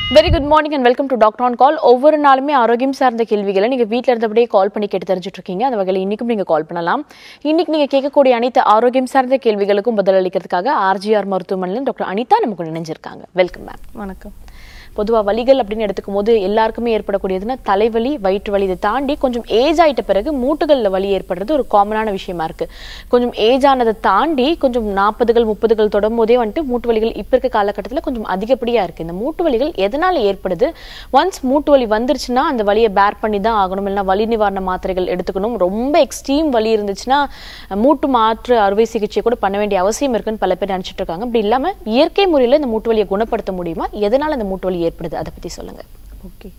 very good morning and welcome to doctor on call ஒவ்வொரு நாளுமே ஆரோக்கியம் சார்ந்த கேள்விகளை நீங்கள் வீட்டில் இருந்தபடியே கால் பண்ணி கேட்டு தெரிஞ்சுட்டு இருக்கீங்க அந்த வகையில் இன்றைக்கும் நீங்கள் கால் பண்ணலாம் இன்னைக்கு நீங்கள் கேட்கக்கூடிய அனைத்து ஆரோக்கியம் சார்ந்த கேள்விகளுக்கும் பதிலளிக்கிறதுக்காக ஆர்ஜிஆர் மருத்துவமனையில் டாக்டர் அனிதா நமக்கு இணைஞ்சிருக்காங்க வெல்கம் மேம் வணக்கம் பொதுவாக வலிகள் அப்படின்னு எடுத்துக்கும் போது எல்லாருக்குமே ஏற்படக்கூடியதுன்னா தலைவலி வயிற்று வலி இதை தாண்டி கொஞ்சம் ஏஜ் ஆயிட்ட பிறகு மூட்டுகளில் வலி ஏற்படுறது ஒரு காமனான விஷயமா இருக்கு கொஞ்சம் ஏஜ் ஆனதை தாண்டி கொஞ்சம் நாற்பதுகள் முப்பதுகள் தொடும் போதே வந்துட்டு மூட்டு வலிகள் இப்போ இருக்க காலகட்டத்தில் கொஞ்சம் அதிகப்படியா இருக்கு இந்த மூட்டு வலிகள் எதனால ஏற்படுது ஒன்ஸ் மூட்டு வலி வந்துருச்சுன்னா அந்த வலியை பேர் பண்ணி தான் ஆகணும் இல்லைன்னா வலி நிவாரண மாத்திரைகள் எடுத்துக்கணும் ரொம்ப எக்ஸ்ட்ரீம் வலி இருந்துச்சுன்னா மூட்டு மாற்று அறுவை சிகிச்சை கூட பண்ண வேண்டிய அவசியம் இருக்குன்னு பல பேர் நினைச்சிட்டு இருக்காங்க அப்படி இல்லாம இயற்கை முறையில் இந்த மூட்டு வலியை குணப்படுத்த முடியுமா எதனால இந்த மூட்டு வலி ஏற்படுது அதை பத்தி சொல்லுங்க ஓகே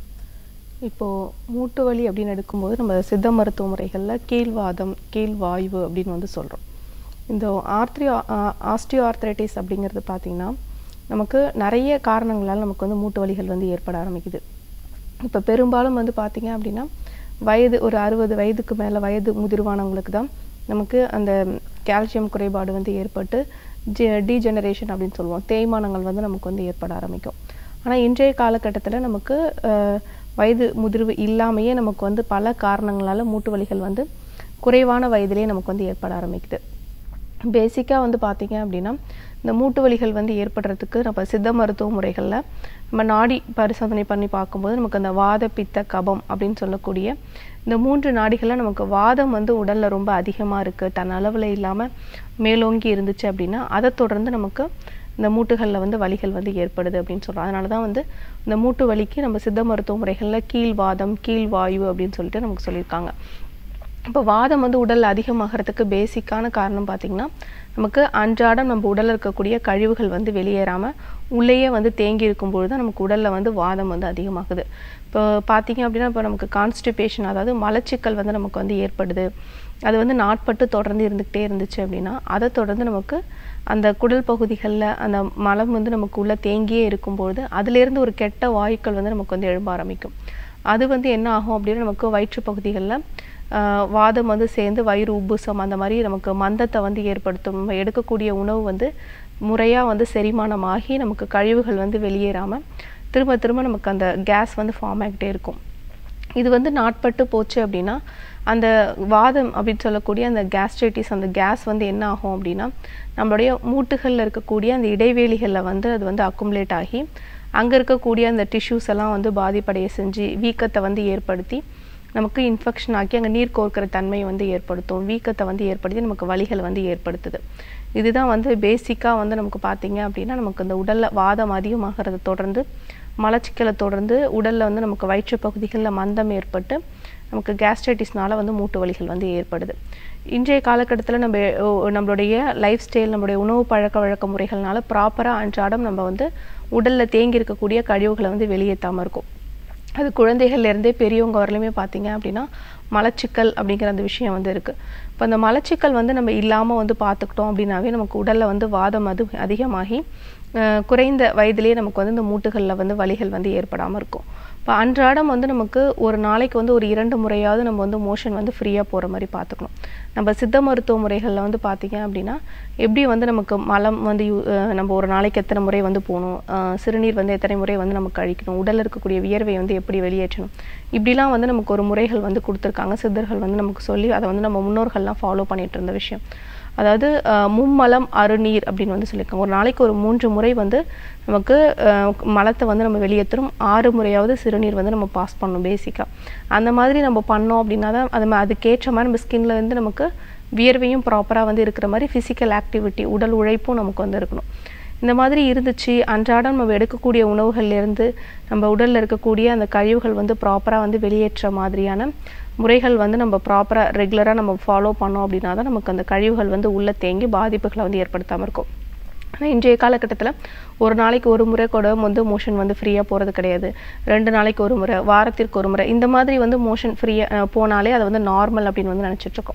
இப்போது மூட்டு வலி அப்படின்னு எடுக்கும்போது நம்ம சித்த மருத்துவ முறைகளில் கீழ்வாதம் கீழ்வாய்வு அப்படின்னு வந்து சொல்கிறோம் இந்த ஆர்த்ரியோ ஆஸ்டியோ ஆர்த்ரைட்டிஸ் அப்படிங்கிறது பார்த்திங்கன்னா நமக்கு நிறைய காரணங்களால் நமக்கு வந்து மூட்டு வலிகள் வந்து ஏற்பட ஆரம்பிக்குது இப்போ பெரும்பாலும் வந்து பார்த்திங்க அப்படின்னா வயது ஒரு அறுபது வயதுக்கு மேலே வயது முதிர்வானவங்களுக்கு தான் நமக்கு அந்த கால்சியம் குறைபாடு வந்து ஏற்பட்டு ஜெ டீஜெனரேஷன் அப்படின்னு சொல்லுவோம் தேய்மானங்கள் வந்து நமக்கு வந்து ஏற்பட ஆரம்பிக்கும் ஆனால் இன்றைய காலகட்டத்தில் நமக்கு அஹ், வயது முதிர்வு இல்லாமையே நமக்கு வந்து பல காரணங்களால மூட்டு வலிகள் வந்து குறைவான வயதிலேயே நமக்கு வந்து ஏற்பட ஆரம்பிக்குது பேசிக்காக வந்து பார்த்தீங்க அப்படின்னா இந்த மூட்டு வலிகள் வந்து ஏற்படுறதுக்கு நம்ம சித்த மருத்துவ முறைகளில் நம்ம நாடி பரிசோதனை பண்ணி பார்க்கும்போது நமக்கு அந்த வாத பித்த கபம் அப்படின்னு சொல்லக்கூடிய இந்த மூன்று நாடிகளில் நமக்கு வாதம் வந்து உடலில் ரொம்ப அதிகமாக இருக்குது தன் அளவில் இல்லாமல் மேலோங்கி இருந்துச்சு அப்படின்னா அதை தொடர்ந்து நமக்கு இந்த மூட்டுகளில் வந்து வலிகள் வந்து ஏற்படுது அப்படின்னு சொல்கிறோம் அதனால தான் வந்து இந்த மூட்டு வலிக்கு நம்ம சித்த மருத்துவ முறைகளில் கீழ்வாதம் கீழ்வாயு அப்படின்னு சொல்லிட்டு நமக்கு சொல்லியிருக்காங்க இப்போ வாதம் வந்து உடல் அதிகமாகிறதுக்கு பேசிக்கான காரணம் பார்த்திங்கன்னா நமக்கு அன்றாடம் நம்ம உடலில் இருக்கக்கூடிய கழிவுகள் வந்து வெளியேறாமல் உள்ளேயே வந்து தேங்கி இருக்கும் பொழுது தான் நமக்கு உடலில் வந்து வாதம் வந்து அதிகமாகுது இப்போ பார்த்தீங்க அப்படின்னா இப்போ நமக்கு கான்ஸ்டிபேஷன் அதாவது மலச்சிக்கல் வந்து நமக்கு வந்து ஏற்படுது அது வந்து நாட்பட்டு தொடர்ந்து இருந்துக்கிட்டே இருந்துச்சு அப்படின்னா அதை தொடர்ந்து நமக்கு அந்த குடல் பகுதிகளில் அந்த மலம் வந்து நமக்கு உள்ளே தேங்கியே இருக்கும்பொழுது அதுலேருந்து ஒரு கெட்ட வாயுக்கள் வந்து நமக்கு வந்து எழும்ப ஆரம்பிக்கும் அது வந்து என்ன ஆகும் அப்படின்னா நமக்கு வயிற்று பகுதிகளில் ஆஹ் வாதம் வந்து சேர்ந்து வயிறு உப்புசம் அந்த மாதிரி நமக்கு மந்தத்தை வந்து ஏற்படுத்தும் நம்ம எடுக்கக்கூடிய உணவு வந்து முறையாக வந்து செரிமானமாகி நமக்கு கழிவுகள் வந்து வெளியேறாமல் திரும்ப திரும்ப நமக்கு அந்த கேஸ் வந்து ஃபார்ம் ஆகிட்டே இருக்கும் இது வந்து நாட்பட்டு போச்சு அப்படின்னா அந்த வாதம் அப்படின்னு சொல்லக்கூடிய அந்த கேஸ்ட்ரைட்டிஸ் அந்த கேஸ் வந்து என்ன ஆகும் அப்படின்னா நம்மளுடைய மூட்டுகளில் இருக்கக்கூடிய அந்த இடைவேளிகளில் வந்து அது வந்து அக்குமுலேட் ஆகி அங்கே இருக்கக்கூடிய அந்த டிஷ்யூஸ் எல்லாம் வந்து பாதிப்படைய செஞ்சு வீக்கத்தை வந்து ஏற்படுத்தி நமக்கு இன்ஃபெக்ஷன் ஆக்கி அங்கே நீர் கோர்க்கிற தன்மையை வந்து ஏற்படுத்தும் வீக்கத்தை வந்து ஏற்படுத்தி நமக்கு வலிகள் வந்து ஏற்படுத்துது இதுதான் வந்து பேசிக்காக வந்து நமக்கு பார்த்தீங்க அப்படின்னா நமக்கு இந்த உடலில் வாதம் அதிகமாகிறத தொடர்ந்து மலச்சிக்கலை தொடர்ந்து உடலில் வந்து நமக்கு வயிற்று பகுதிகளில் மந்தம் ஏற்பட்டு நமக்கு கேஸ்ட்ரைட்டிஸ்னால வந்து மூட்டு வலிகள் வந்து ஏற்படுது இன்றைய காலகட்டத்தில் நம்ம ஓ, நம்மளுடைய லைஃப் ஸ்டைல் நம்மளுடைய உணவு பழக்க வழக்க முறைகள்னால ப்ராப்பராக அன்றாடம் நம்ம வந்து உடலில் தேங்கி இருக்கக்கூடிய கழிவுகளை வந்து வெளியேற்றாமல் இருக்கும் அது குழந்தைகள்ல இருந்தே பெரியவங்க வரலையுமே பார்த்தீங்க அப்படின்னா மலச்சிக்கல் அப்படிங்கிற அந்த விஷயம் வந்து இருக்குது இப்போ அந்த மலச்சிக்கல் வந்து நம்ம இல்லாமல் வந்து பார்த்துக்கிட்டோம் அப்படின்னாவே நமக்கு உடலில் வந்து வாதம் அது அதிகமாகி அஹ், குறைந்த வயதிலேயே நமக்கு வந்து இந்த மூட்டுகளில் வந்து வலிகள் வந்து ஏற்படாமல் இருக்கும் இப்போ அன்றாடம் வந்து நமக்கு ஒரு நாளைக்கு வந்து ஒரு இரண்டு முறையாவது நம்ம வந்து மோஷன் வந்து ஃப்ரீயாக போகிற மாதிரி பார்த்துக்கணும் நம்ம சித்த மருத்துவ முறைகளில் வந்து பார்த்தீங்க அப்படின்னா எப்படி வந்து நமக்கு மலம் வந்து யூ- அஹ் நம்ம ஒரு நாளைக்கு எத்தனை முறை வந்து போகணும் அஹ் சிறுநீர் வந்து எத்தனை முறை வந்து நம்ம கழிக்கணும் உடலில் இருக்கக்கூடிய வியர்வை வந்து எப்படி வெளியேற்றணும் இப்படிலாம் வந்து நமக்கு ஒரு முறைகள் வந்து கொடுத்துருக்காங்க சித்தர்கள் வந்து நமக்கு சொல்லி அதை வந்து நம்ம முன்னோர்கள்லாம் ஃபாலோ பண்ணிட்டு இருந்த விஷயம் அதாவது அஹ், மும்மலம் அருநீர் அப்படின்னு வந்து சொல்லியிருக்காங்க ஒரு நாளைக்கு ஒரு மூன்று முறை வந்து நமக்கு அஹ், மலத்தை வந்து நம்ம வெளியேற்றணும் ஆறு முறையாவது சிறுநீர் வந்து நம்ம பாஸ் பண்ணணும் பேசிக்காக அந்த மாதிரி நம்ம பண்ணோம் அப்படின்னா தான் அது ம- அதுக்கேற்ற மாதிரி நம்ம ஸ்கின்ல இருந்து நமக்கு வியர்வையும் ப்ராப்பராக வந்து இருக்கிற மாதிரி ஃபிசிக்கல் ஆக்டிவிட்டி உடல் உழைப்பும் நமக்கு வந்து இருக்கணும் இந்த மாதிரி இருந்துச்சு அன்றாடம் நம்ம எடுக்கக்கூடிய உணவுகள்ல இருந்து நம்ம உடல்ல இருக்கக்கூடிய அந்த கழிவுகள் வந்து ப்ராப்பராக வந்து வெளியேற்ற மாதிரியான முறைகள் வந்து நம்ம ப்ராப்பராக ரெகுலராக நம்ம ஃபாலோ பண்ணோம் அப்படின்னா தான் நமக்கு அந்த கழிவுகள் வந்து உள்ள தேங்கி பாதிப்புகளை வந்து ஏற்படுத்தாமல் இருக்கும் ஆனால் இன்றைய காலகட்டத்தில் ஒரு நாளைக்கு ஒரு முறை கூட வந்து மோஷன் வந்து ஃப்ரீயாக போகிறது கிடையாது ரெண்டு நாளைக்கு ஒரு முறை வாரத்திற்கு ஒரு முறை இந்த மாதிரி வந்து மோஷன் ஃப்ரீயாக போனாலே அதை வந்து நார்மல் அப்படின்னு வந்து நினச்சிட்டு இருக்கோம்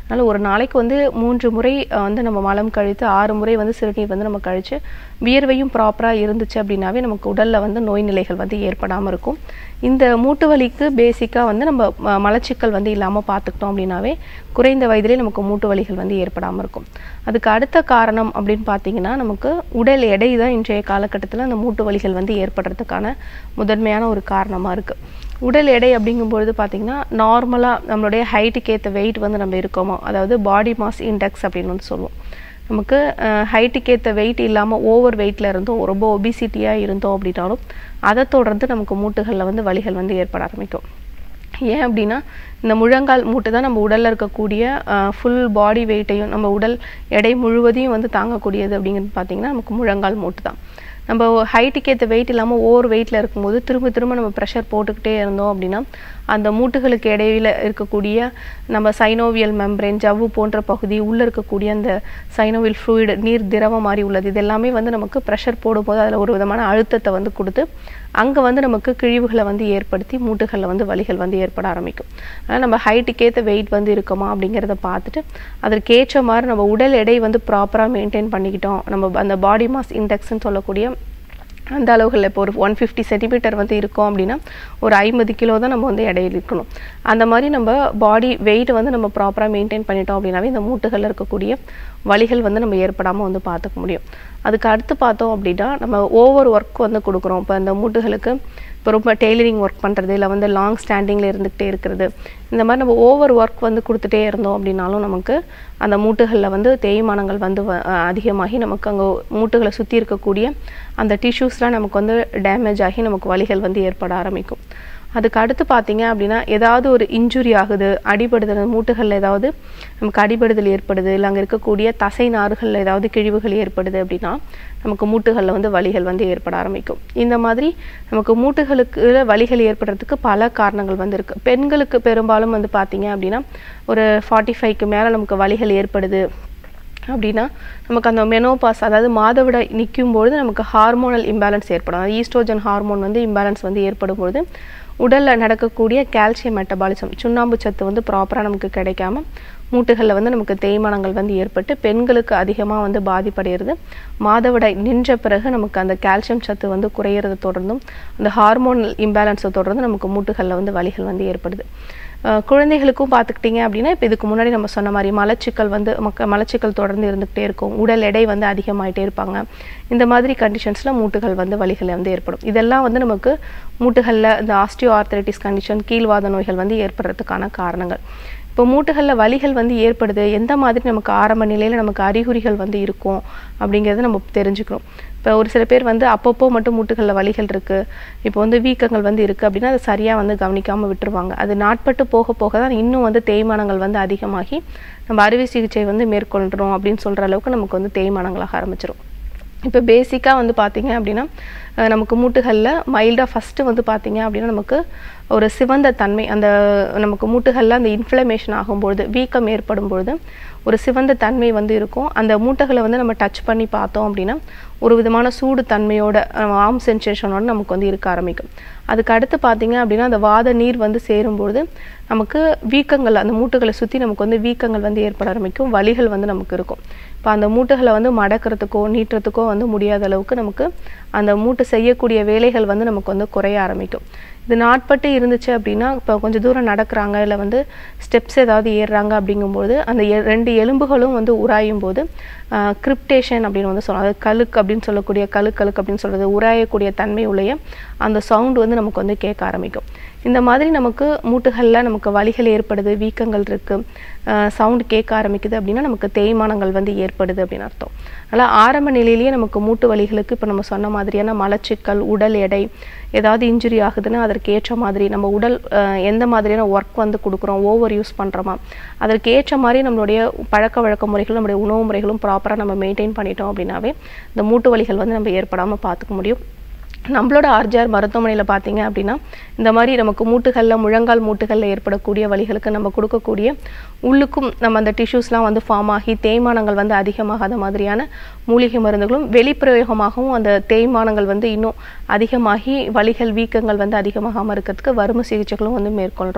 அதனால் ஒரு நாளைக்கு வந்து மூன்று முறை அஹ், வந்து நம்ம மலம் கழித்து ஆறு முறை வந்து சிறுநீர் வந்து நம்ம கழித்து வியர்வையும் ப்ராப்பராக இருந்துச்சு அப்படின்னாவே நமக்கு உடலில் வந்து நோய் நிலைகள் வந்து ஏற்படாமல் இருக்கும் இந்த மூட்டு வலிக்கு பேசிக்காக வந்து நம்ம ம- மலச்சிக்கல் வந்து இல்லாமல் பார்த்துக்கிட்டோம் அப்படின்னாவே குறைந்த வயதிலே நமக்கு மூட்டு வலிகள் வந்து ஏற்படாமல் இருக்கும் அதுக்கு அடுத்த காரணம் அப்படின்னு பார்த்தீங்கன்னா நமக்கு உடல் எடை தான் இன்றைய காலகட்டத்தில் அந்த மூட்டு வலிகள் வந்து ஏற்படுறதுக்கான முதன்மையான ஒரு காரணமாக இருக்குது உடல் எடை அப்படிங்கும்பொழுது பார்த்தீங்கன்னா நார்மலாக நம்மளுடைய ஹைட்டுக்கு ஏற்ற வெயிட் வந்து நம்ம இருக்கோமோ அதாவது பாடி மாஸ் இண்டெக்ஸ் அப்படின்னு வந்து சொல்லுவோம் நமக்கு ஹைட்டுக்கு ஏற்ற வெயிட் இல்லாமல் ஓவர் வெயிட்டில் இருந்தோம் ரொம்ப ஒபிசிட்டியாக இருந்தோம் அப்படின்னாலும் அதை தொடர்ந்து நமக்கு மூட்டுகளில் வந்து வலிகள் வந்து ஏற்பட ஆரம்பிக்கும் ஏன் அப்படின்னா இந்த முழங்கால் மூட்டு தான் நம்ம உடலில் இருக்கக்கூடிய ஃபுல் பாடி வெயிட்டையும் நம்ம உடல் எடை முழுவதையும் வந்து தாங்கக்கூடியது அப்படிங்கிறது பார்த்தீங்கன்னா நமக்கு முழங்கால் மூட்டு தான் நம்ம ஹைட்டுக்கு ஏற்ற வெயிட் இல்லாமல் ஓவர் வெயிட்டில் இருக்கும்போது திரும்ப திரும்ப நம்ம ப்ரெஷர் போட்டுக்கிட்டே இருந்தோம் அப்படின்னா அந்த மூட்டுகளுக்கு இடையில இருக்கக்கூடிய நம்ம சைனோவியல் மெம்பரேன் ஜவ்வு போன்ற பகுதி உள்ளே இருக்கக்கூடிய அந்த சைனோவியல் ஃப்ளூயிட் நீர் திரவம் மாதிரி உள்ளது இது எல்லாமே வந்து நமக்கு ப்ரெஷர் போடும்போது அதில் ஒரு விதமான அழுத்தத்தை வந்து கொடுத்து அங்கே வந்து நமக்கு கிழிவுகளை வந்து ஏற்படுத்தி மூட்டுகளில் வந்து வலிகள் வந்து ஏற்பட ஆரம்பிக்கும் அதனால் நம்ம ஹைட்டுக்கேற்ற வெயிட் வந்து இருக்குமா அப்படிங்கிறத பார்த்துட்டு அதற்கேற்ற மாதிரி நம்ம உடல் எடை வந்து ப்ராப்பராக மெயின்டைன் பண்ணிக்கிட்டோம் நம்ம அந்த பாடி மாஸ் இண்டெக்ஸ்ன்னு சொல்லக்கூடிய அந்த அளவுகளில் இப்போ ஒரு ஒன் ஃபிஃப்டி சென்டிமீட்டர் வந்து இருக்கோம் அப்படின்னா ஒரு ஐம்பது கிலோ தான் நம்ம வந்து எடையில் இருக்கணும் அந்த மாதிரி நம்ம பாடி வெயிட் வந்து நம்ம ப்ராப்பராக மெயின்டைன் பண்ணிட்டோம் அப்படின்னாவே இந்த மூட்டுகளில் இருக்கக்கூடிய வலிகள் வந்து நம்ம ஏற்படாமல் வந்து பார்த்துக்க முடியும் அதுக்கு அடுத்து பார்த்தோம் அப்படின்னா நம்ம ஓவர் ஒர்க் வந்து கொடுக்குறோம் இப்போ அந்த மூட்டுகளுக்கு இப்போ ரொம்ப டெய்லரிங் ஒர்க் பண்ணுறது இல்லை வந்து லாங் ஸ்டாண்டிங்கில் இருந்துக்கிட்டே இருக்கிறது இந்த மாதிரி நம்ம ஓவர் ஒர்க் வந்து கொடுத்துட்டே இருந்தோம் அப்படின்னாலும் நமக்கு அந்த மூட்டுகளில் வந்து தேய்மானங்கள் வந்து வ- அஹ் அதிகமாகி நமக்கு அங்கே மூட்டுகளை சுற்றி இருக்கக்கூடிய அந்த டிஷ்யூஸ்லாம் நமக்கு வந்து டேமேஜ் ஆகி நமக்கு வலிகள் வந்து ஏற்பட ஆரம்பிக்கும் அதுக்கு அடுத்து பார்த்தீங்க அப்படின்னா ஏதாவது ஒரு இன்ஜுரி ஆகுது அடிபடுதல் மூட்டுகளில் ஏதாவது நமக்கு அடிபடுதல் ஏற்படுது இல்லை அங்கே இருக்கக்கூடிய தசை நாறுகளில் ஏதாவது கிழிவுகள் ஏற்படுது அப்படின்னா நமக்கு மூட்டுகளில் வந்து வலிகள் வந்து ஏற்பட ஆரம்பிக்கும் இந்த மாதிரி நமக்கு மூட்டுகளுக்கு வலிகள் ஏற்படுறதுக்கு பல காரணங்கள் வந்து இருக்கு பெண்களுக்கு பெரும்பாலும் வந்து பார்த்தீங்க அப்படின்னா ஒரு ஃபார்ட்டி ஃபைவ்க்கு மேலே நமக்கு வலிகள் ஏற்படுது அப்படின்னா நமக்கு அந்த மெனோபாஸ் அதாவது மாதவிடாய் நிற்கும் பொழுது நமக்கு ஹார்மோனல் இம்பேலன்ஸ் ஏற்படும் அதாவது ஈஸ்ட்ரோஜன் ஹார்மோன் வந்து இம்பேலன்ஸ் வந்து ஏற்படும் பொழுது உடலில் நடக்கக்கூடிய கால்சியம் மெட்டபாலிசம் சுண்ணாம்பு சத்து வந்து ப்ராப்பராக நமக்கு கிடைக்காம மூட்டுகளில் வந்து நமக்கு தேய்மானங்கள் வந்து ஏற்பட்டு பெண்களுக்கு அதிகமாக வந்து பாதிப்படைகிறது மாதவிடாய் நின்ற பிறகு நமக்கு அந்த கால்சியம் சத்து வந்து குறையிறதை தொடர்ந்தும் அந்த ஹார்மோனல் இம்பேலன்ஸை தொடர்ந்து நமக்கு மூட்டுகளில் வந்து வலிகள் வந்து ஏற்படுது அஹ் குழந்தைகளுக்கும் பார்த்துக்கிட்டிங்க அப்படின்னா இப்போ இதுக்கு முன்னாடி நம்ம சொன்ன மாதிரி மலச்சிக்கல் வந்து மக்க மலச்சிக்கல் தொடர்ந்து இருந்துகிட்டே இருக்கும் உடல் எடை வந்து அதிகமாயிட்டே இருப்பாங்க இந்த மாதிரி கண்டிஷன்ஸில் மூட்டுகள் வந்து வலிகள் வந்து ஏற்படும் இதெல்லாம் வந்து நமக்கு மூட்டுகளில் இந்த ஆஸ்டியோ ஆர்த்தரைட்டிஸ் கண்டிஷன் கீழ்வாத நோய்கள் வந்து ஏற்படுறதுக்கான காரணங்கள் இப்போ மூட்டுகளில் வலிகள் வந்து ஏற்படுது எந்த மாதிரி நமக்கு ஆரம்ப நிலையில் நமக்கு அறிகுறிகள் வந்து இருக்கும் அப்படிங்கிறத நம்ம தெரிஞ்சுக்கணும் இப்போ ஒரு சில பேர் வந்து அப்பப்போ மட்டும் மூட்டுகளில் வலிகள் இருக்குது இப்போ வந்து வீக்கங்கள் வந்து இருக்குது அப்படின்னா அதை சரியாக வந்து கவனிக்காமல் விட்டுருவாங்க அது நாட்பட்டு போக போக தான் இன்னும் வந்து தேய்மானங்கள் வந்து அதிகமாகி நம்ம அறுவை சிகிச்சை வந்து மேற்கொள்கிறோம் அப்படின்னு சொல்கிற அளவுக்கு நமக்கு வந்து தேய்மானங்களாக ஆரம்பிச்சிடும் இப்போ பேசிக்காக வந்து பார்த்தீங்க அப்படின்னா அஹ் நமக்கு மூட்டுகளில் மைல்டாக ஃபஸ்ட்டு வந்து பார்த்தீங்க அப்படின்னா நமக்கு ஒரு சிவந்த தன்மை அந்த நமக்கு மூட்டுகளில் அந்த இன்ஃப்ளமேஷன் ஆகும்பொழுது வீக்கம் ஏற்படும் பொழுது ஒரு சிவந்த தன்மை வந்து இருக்கும் அந்த மூட்டுகளை வந்து நம்ம டச் பண்ணி பார்த்தோம் அப்படின்னா ஒரு விதமான சூடு தன்மையோட ஆம் சென்சேஷனோட நமக்கு வந்து இருக்க ஆரம்பிக்கும் அதுக்கு அடுத்து பார்த்தீங்க அப்படின்னா அந்த வாத நீர் வந்து சேரும்பொழுது நமக்கு வீக்கங்கள் அந்த மூட்டுகளை சுற்றி நமக்கு வந்து வீக்கங்கள் வந்து ஏற்பட ஆரம்பிக்கும் வலிகள் வந்து நமக்கு இருக்கும் இப்போ அந்த மூட்டுகளை வந்து மடக்கிறதுக்கோ நீட்டுறதுக்கோ வந்து முடியாத அளவுக்கு நமக்கு அந்த மூட்டு செய்யக்கூடிய வேலைகள் வந்து நமக்கு வந்து குறைய ஆரம்பிக்கும் இது நாட்பட்டு இருந்துச்சு அப்படின்னா இப்போ கொஞ்சம் தூரம் நடக்கிறாங்க இல்லை வந்து ஸ்டெப்ஸ் ஏதாவது ஏறுறாங்க அப்படிங்கும்போது அந்த எ- ரெண்டு எலும்புகளும் வந்து உராயும் போது கிரிப்டேஷன் அப்படின்னு வந்து சொல்லலாம் அதாவது கழுக்கு அப்படின்னு சொல்லக்கூடிய கழுக்கழுக்கு அப்படின்னு சொல்றது உராயக்கூடிய தன்மை உடைய அந்த சவுண்ட் வந்து நமக்கு வந்து கேட்க ஆரம்பிக்கும் இந்த மாதிரி நமக்கு மூட்டுகளில் நமக்கு வலிகள் ஏற்படுது வீக்கங்கள் இருக்கு சவுண்ட் கேட்க ஆரம்பிக்குது அப்படின்னா நமக்கு தேய்மானங்கள் வந்து ஏற்படுது அப்படின்னு அர்த்தம் அதனால் ஆரம்ப நிலையிலேயே நமக்கு மூட்டு வலிகளுக்கு இப்போ நம்ம சொன்ன மாதிரியான மலச்சிக்கல் உடல் எடை ஏதாவது இன்ஜுரி ஆகுதுன்னா அதற்கு ஏற்ற மாதிரி நம்ம உடல் அஹ், எந்த மாதிரியான ஒர்க் வந்து கொடுக்குறோம் ஓவர் யூஸ் பண்ணுறோமா அதற்கு ஏற்ற மாதிரி நம்மளுடைய பழக்க வழக்க முறைகள் நம்மளுடைய உணவு முறைகளும் ப்ராப்பராக நம்ம மெயின்டைன் பண்ணிட்டோம் அப்படின்னாவே இந்த மூட்டு வலிகள் வந்து நம்ம ஏற்படாமல் பார்த்துக்க முடியும் நம்மளோட ஆர்ஜிஆர் மருத்துவமனையில் பார்த்தீங்க அப்படின்னா இந்த மாதிரி நமக்கு மூட்டுகளில் முழங்கால் மூட்டுகளில் ஏற்படக்கூடிய வலிகளுக்கு நம்ம கொடுக்கக்கூடிய உள்ளுக்கும் நம்ம அந்த டிஷ்யூஸ்லாம் வந்து ஃபார்ம் ஆகி தேய்மானங்கள் வந்து அதிகமாகாத மாதிரியான மூலிகை மருந்துகளும் வெளிப்பிரயோகமாகவும் அந்த தேய்மானங்கள் வந்து இன்னும் அதிகமாகி வலிகள் வீக்கங்கள் வந்து அதிகமாகாமல் இருக்கிறதுக்கு வரும சிகிச்சைகளும் வந்து மேற்கொள்கிறோம்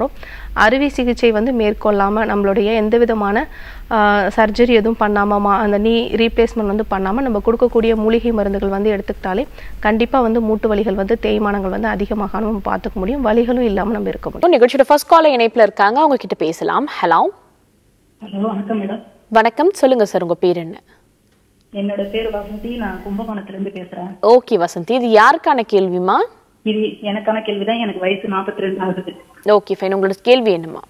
அறுவை சிகிச்சை வந்து மேற்கொள்ளாமல் நம்மளுடைய எந்த விதமான சர்ஜரி எதுவும் பண்ணாமல் மா அந்த நீ ரீப்ளேஸ்மெண்ட் வந்து பண்ணாமல் நம்ம கொடுக்கக்கூடிய மூலிகை மருந்துகள் வந்து எடுத்துக்கிட்டாலே கண்டிப்பாக வந்து மூட்டு வலிகள் வந்து தேய்மானங்கள் வந்து அதிகமாக நம்ம பார்த்துக்க முடியும் வலிகளும் இல்லாமல் நம்ம இருக்க முடியும் நிகழ்ச்சியோட ஃபர்ஸ்ட் கால இணைப்புல இருக்காங்க அவங்க கிட்ட பேசலாம் ஹலோ ஹலோ வணக்கம் மேடம் வணக்கம் சொல்லுங்க சார் உங்க பேர் என்ன என்னோட பேர் வசந்தி நான் கும்பகோணத்துல இருந்து பேசுறேன் ஓகே வசந்தி இது யாருக்கான கேள்விமா இது எனக்கான கேள்விதான் எனக்கு வயசு நாற்பத்தி ரெண்டு ஆகுது ஓகே ஃபைன் உங்களோட கேள்வி என்னமா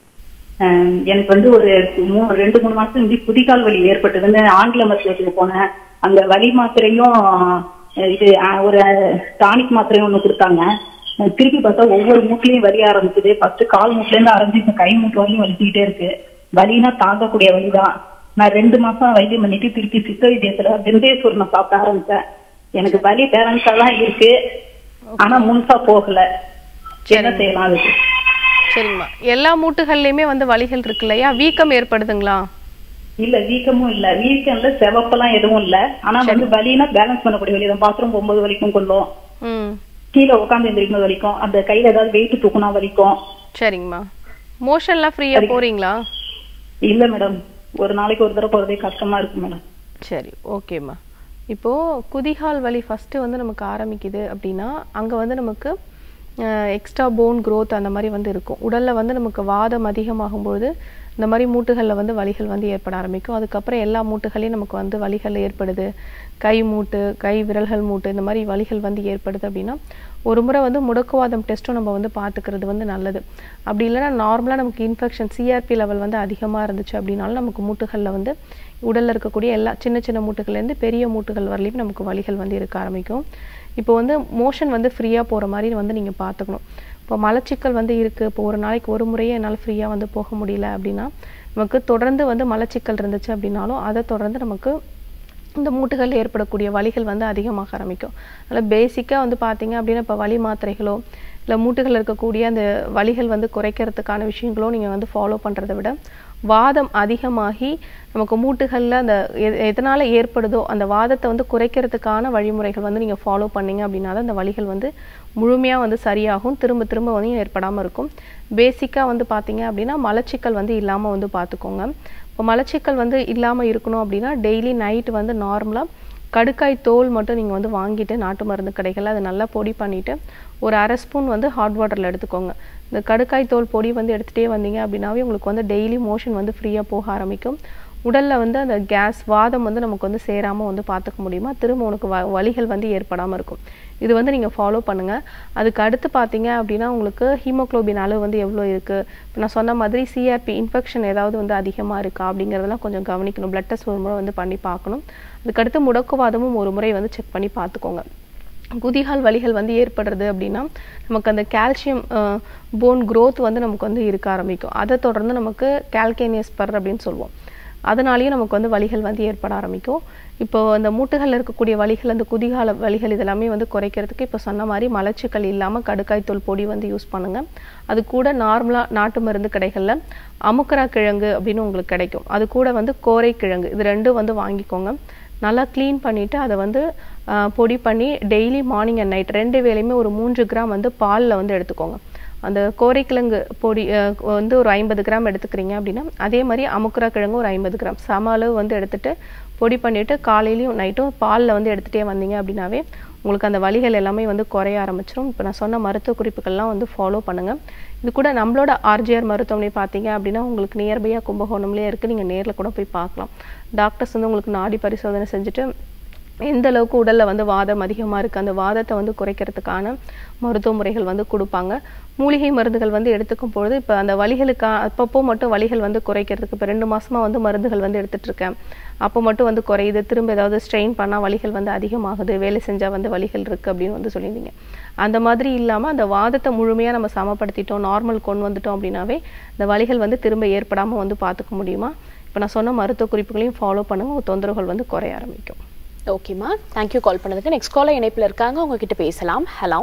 அஹ் எனக்கு வந்து ஒரு மூணு ரெண்டு மூணு மாசம் முந்தி குதிகால் வலி ஏற்பட்டதுன்னு ஆங்கில மருத்துவத்துக்கு போனேன் அங்க வலி மாத்திரையும் அஹ் இது அஹ் ஒரு டானிக் மாத்திரையும் ஒண்ணு கொடுத்தாங்க அஹ் திருப்பி பார்த்தா ஒவ்வொரு மூட்டுலயும் வலி ஆரம்பிச்சது ஃபர்ஸ்ட் கால் மூட்டுல இருந்து ஆரம்பிச்சு இப்ப கை மூட்டு வரையும் வலிச்சுக்கிட்டே இருக்கு வலினா தாங்கக்கூடிய வலிதான் நான் ரெண்டு மாசம் வைத்தியம் பண்ணிட்டு திருப்பி சித்த வைத்தியத்துல வெந்தயசூர்ணை சாப்பிட ஆரம்பிச்சேன் எனக்கு வலி பேலன்ஸா தான் இருக்கு ஆனா முழுசா போகல என்ன செய்யலாம் அதுக்கு சரிங்கம்மா எல்லா மூட்டுகள்லையுமே வந்து வலிகள் இருக்கு இல்லையா வீக்கம் ஏற்படுதுங்களா இல்ல வீக்கமும் இல்ல வீக்கம்ல செவப்பெல்லாம் எதுவும் இல்ல ஆனா வந்து வலினா பேலன்ஸ் பண்ணக்கூடிய வலி தான் பாத்ரூம் போகும்போது வலிக்கும் கொள்ளும் ம் கீழே உட்காந்து எந்திரிக்கும் வலிக்கும் அந்த கையில ஏதாவது வெயிட் தூக்குனா வலிக்கும் சரிங்கம்மா மோஷன்லாம் ஃப்ரீயாக போகிறீங்களா இல்ல மேடம் ஒரு நாளைக்கு ஒரு தடவை போறதே கஷ்டமா இருக்கு மேடம் சரி ஓகேம்மா இப்போது குதிகால் வலி ஃபஸ்ட்டு வந்து நமக்கு ஆரம்பிக்குது அப்படின்னா அங்கே வந்து நமக்கு எக்ஸ்ட்ரா போன் growth அந்த மாதிரி வந்து இருக்கும் உடலில் வந்து நமக்கு வாதம் அதிகமாகும்பொழுது இந்த மாதிரி மூட்டுகளில் வந்து வலிகள் வந்து ஏற்பட ஆரம்பிக்கும் அதுக்கப்புறம் எல்லா மூட்டுகளையும் நமக்கு வந்து வலிகள் ஏற்படுது கை மூட்டு கை விரல்கள் மூட்டு இந்த மாதிரி வலிகள் வந்து ஏற்படுது அப்படின்னா ஒரு முறை வந்து முடக்குவாதம் டெஸ்ட்டும் நம்ம வந்து பார்த்துக்கிறது வந்து நல்லது அப்படி இல்லைன்னா நார்மலாக நமக்கு இன்ஃபெக்ஷன் சிஆர்பி லெவல் வந்து அதிகமாக இருந்துச்சு அப்படின்னாலும் நமக்கு மூட்டுகளில் வந்து உடலில் இருக்கக்கூடிய எல்லா சின்ன சின்ன மூட்டுகள்லேருந்து பெரிய மூட்டுகள் வரலையும் நமக்கு வலிகள் வந்து இருக்க ஆரம்பிக்கும் இப்போ வந்து மோஷன் வந்து ஃப்ரீயாக போகிற மாதிரி வந்து நீங்கள் பார்த்துக்கணும் இப்போ மலச்சிக்கல் வந்து இருக்குது இப்போ ஒரு நாளைக்கு ஒரு முறையே என்னால் ஃப்ரீயாக வந்து போக முடியல அப்படின்னா நமக்கு தொடர்ந்து வந்து மலச்சிக்கல் இருந்துச்சு அப்படின்னாலும் அதை தொடர்ந்து நமக்கு இந்த மூட்டுகள் ஏற்படக்கூடிய வலிகள் வந்து அதிகமாக ஆரம்பிக்கும் அதில் பேசிக்காக வந்து பார்த்தீங்க அப்படின்னா இப்போ வலி மாத்திரைகளோ இல்லை மூட்டுகள் இருக்கக்கூடிய அந்த வலிகள் வந்து குறைக்கிறதுக்கான விஷயங்களோ நீங்கள் வந்து ஃபாலோ பண்ணுறதை விட வாதம் அதிகமாகி நமக்கு மூட்டுகளில் அந்த எ- எதனால ஏற்படுதோ அந்த வாதத்தை வந்து குறைக்கிறதுக்கான வழிமுறைகள் வந்து நீங்கள் ஃபாலோ பண்ணீங்க அப்படின்னா தான் அந்த வலிகள் வந்து முழுமையாக வந்து சரியாகும் திரும்ப திரும்ப வந்து ஏற்படாமல் இருக்கும் பேசிக்காக வந்து பார்த்தீங்க அப்படின்னா மலச்சிக்கல் வந்து இல்லாமல் வந்து பார்த்துக்கோங்க இப்போ மலச்சிக்கல் வந்து இல்லாமல் இருக்கணும் அப்படின்னா டெய்லி நைட் வந்து நார்மலாக கடுக்காய் தோல் மட்டும் நீங்கள் வந்து வாங்கிட்டு நாட்டு மருந்து கடைகளில் அதை நல்லா பொடி பண்ணிவிட்டு ஒரு அரை ஸ்பூன் வந்து ஹாட் வாட்டரில் எடுத்துக்கோங்க இந்த கடுக்காய் தோல் பொடி வந்து எடுத்துகிட்டே வந்தீங்க அப்படின்னாவே உங்களுக்கு வந்து டெய்லி மோஷன் வந்து ஃப்ரீயாக போக ஆரம்பிக்கும் உடலில் வந்து அந்த கேஸ் வாதம் வந்து நமக்கு வந்து சேராமல் வந்து பார்த்துக்க முடியுமா திரும்ப உனக்கு வ வலிகள் வந்து ஏற்படாமல் இருக்கும் இது வந்து நீங்கள் ஃபாலோ பண்ணுங்கள் அதுக்கு அடுத்து பார்த்தீங்க அப்படின்னா உங்களுக்கு ஹீமோக்ளோபின் அளவு வந்து எவ்வளோ இருக்குது இப்போ நான் சொன்ன மாதிரி சிஆர்பி இன்ஃபெக்ஷன் ஏதாவது வந்து அதிகமாக இருக்கா அப்படிங்கிறதெல்லாம் கொஞ்சம் கவனிக்கணும் பிளட் டெஸ்ட் ஒரு முறை வந்து பண்ணி பார்க்கணும் அதுக்கடுத்து முடக்குவாதமும் ஒரு முறை வந்து செக் பண்ணி பார்த்துக்கோங்க குதிகால் வலிகள் வந்து ஏற்படுறது அப்படின்னா நமக்கு அந்த கால்சியம் போன் growth வந்து நமக்கு வந்து இருக்க ஆரம்பிக்கும் அதை தொடர்ந்து நமக்கு கால்கேனியஸ் பர் அப்படின்னு சொல்லுவோம் அதனாலேயும் நமக்கு வந்து வலிகள் வந்து ஏற்பட ஆரம்பிக்கும் இப்போ அந்த மூட்டுகளில் இருக்கக்கூடிய வலிகள் அந்த குதிகால வலிகள் இதெல்லாமே வந்து குறைக்கிறதுக்கு இப்போ சொன்ன மாதிரி மலச்சிக்கல் இல்லாமல் கடுக்காய் தோல் பொடி வந்து யூஸ் பண்ணுங்க அது கூட நார்மலாக நாட்டு மருந்து கடைகளில் அமுக்கரா கிழங்கு அப்படின்னு உங்களுக்கு கிடைக்கும் அது கூட வந்து கோரை கிழங்கு இது ரெண்டும் வந்து வாங்கிக்கோங்க நல்லா க்ளீன் பண்ணிவிட்டு அதை வந்து ஆஹ், பொடி பண்ணி டெய்லி மார்னிங் அண்ட் நைட் ரெண்டு வேளையுமே ஒரு மூன்று கிராம் வந்து பாலில் வந்து எடுத்துக்கோங்க அந்த கோரைக்கிழங்கு பொடி ஆஹ், வந்து ஒரு ஐம்பது கிராம் எடுத்துக்கிறீங்க அப்படின்னா அதே மாதிரி அமுக்குரா கிழங்கு ஒரு ஐம்பது கிராம் சம அளவு வந்து எடுத்துட்டு பொடி பண்ணிவிட்டு காலையிலையும் நைட்டும் பாலில் வந்து எடுத்துகிட்டே வந்தீங்க அப்படின்னாவே உங்களுக்கு அந்த வலிகள் எல்லாமே வந்து குறைய ஆரம்பிச்சிடும் இப்போ நான் சொன்ன மருத்துவ குறிப்புகள்லாம் வந்து ஃபாலோ பண்ணுங்கள் இது கூட நம்மளோட ஆர்ஜிஆர் மருத்துவமனை பார்த்தீங்க அப்படின்னா உங்களுக்கு நியர்பையாக கும்பகோணம்லேயே இருக்குது நீங்கள் நேரில் கூட போய் பார்க்கலாம் டாக்டர்ஸ் வந்து உங்களுக்கு நாடி பரிசோதனை செஞ்சுட்டு எந்த அளவுக்கு உடல்ல வந்து வாதம் அதிகமா இருக்கு அந்த வாதத்தை வந்து குறைக்கிறதுக்கான மருத்துவ முறைகள் வந்து கொடுப்பாங்க மூலிகை மருந்துகள் வந்து எடுத்துக்கும் பொழுது இப்போ அந்த வலிகளுக்கு அப்பப்போ மட்டும் வலிகள் வந்து குறைக்கிறதுக்கு இப்போ ரெண்டு மாசமா வந்து மருந்துகள் வந்து எடுத்துட்டு இருக்கேன் அப்போ மட்டும் வந்து குறையுது திரும்ப ஏதாவது ஸ்ட்ரெயின் பண்ணா வலிகள் வந்து அதிகமாகுது வேலை செஞ்சா வந்து வலிகள் இருக்கு அப்படின்னு வந்து சொல்லியிருந்தீங்க அந்த மாதிரி இல்லாம அந்த வாதத்தை முழுமையா நம்ம சமப்படுத்திட்டோம் நார்மல் கொண்டு வந்துட்டோம் அப்படின்னாவே இந்த வலிகள் வந்து திரும்ப ஏற்படாம வந்து பார்த்துக்க முடியுமா இப்போ நான் சொன்ன மருத்துவ குறிப்புகளையும் ஃபாலோ பண்ணுங்க உங்க தொந்தரவுகள் வந்து குறைய ஆரம்பிக்கும் ஓகேம்மா தேங்க்யூ கால் பண்ணதுக்கு நெக்ஸ்ட் காலர் இணைப்பில் இருக்காங்க உங்ககிட்ட பேசலாம் ஹலோ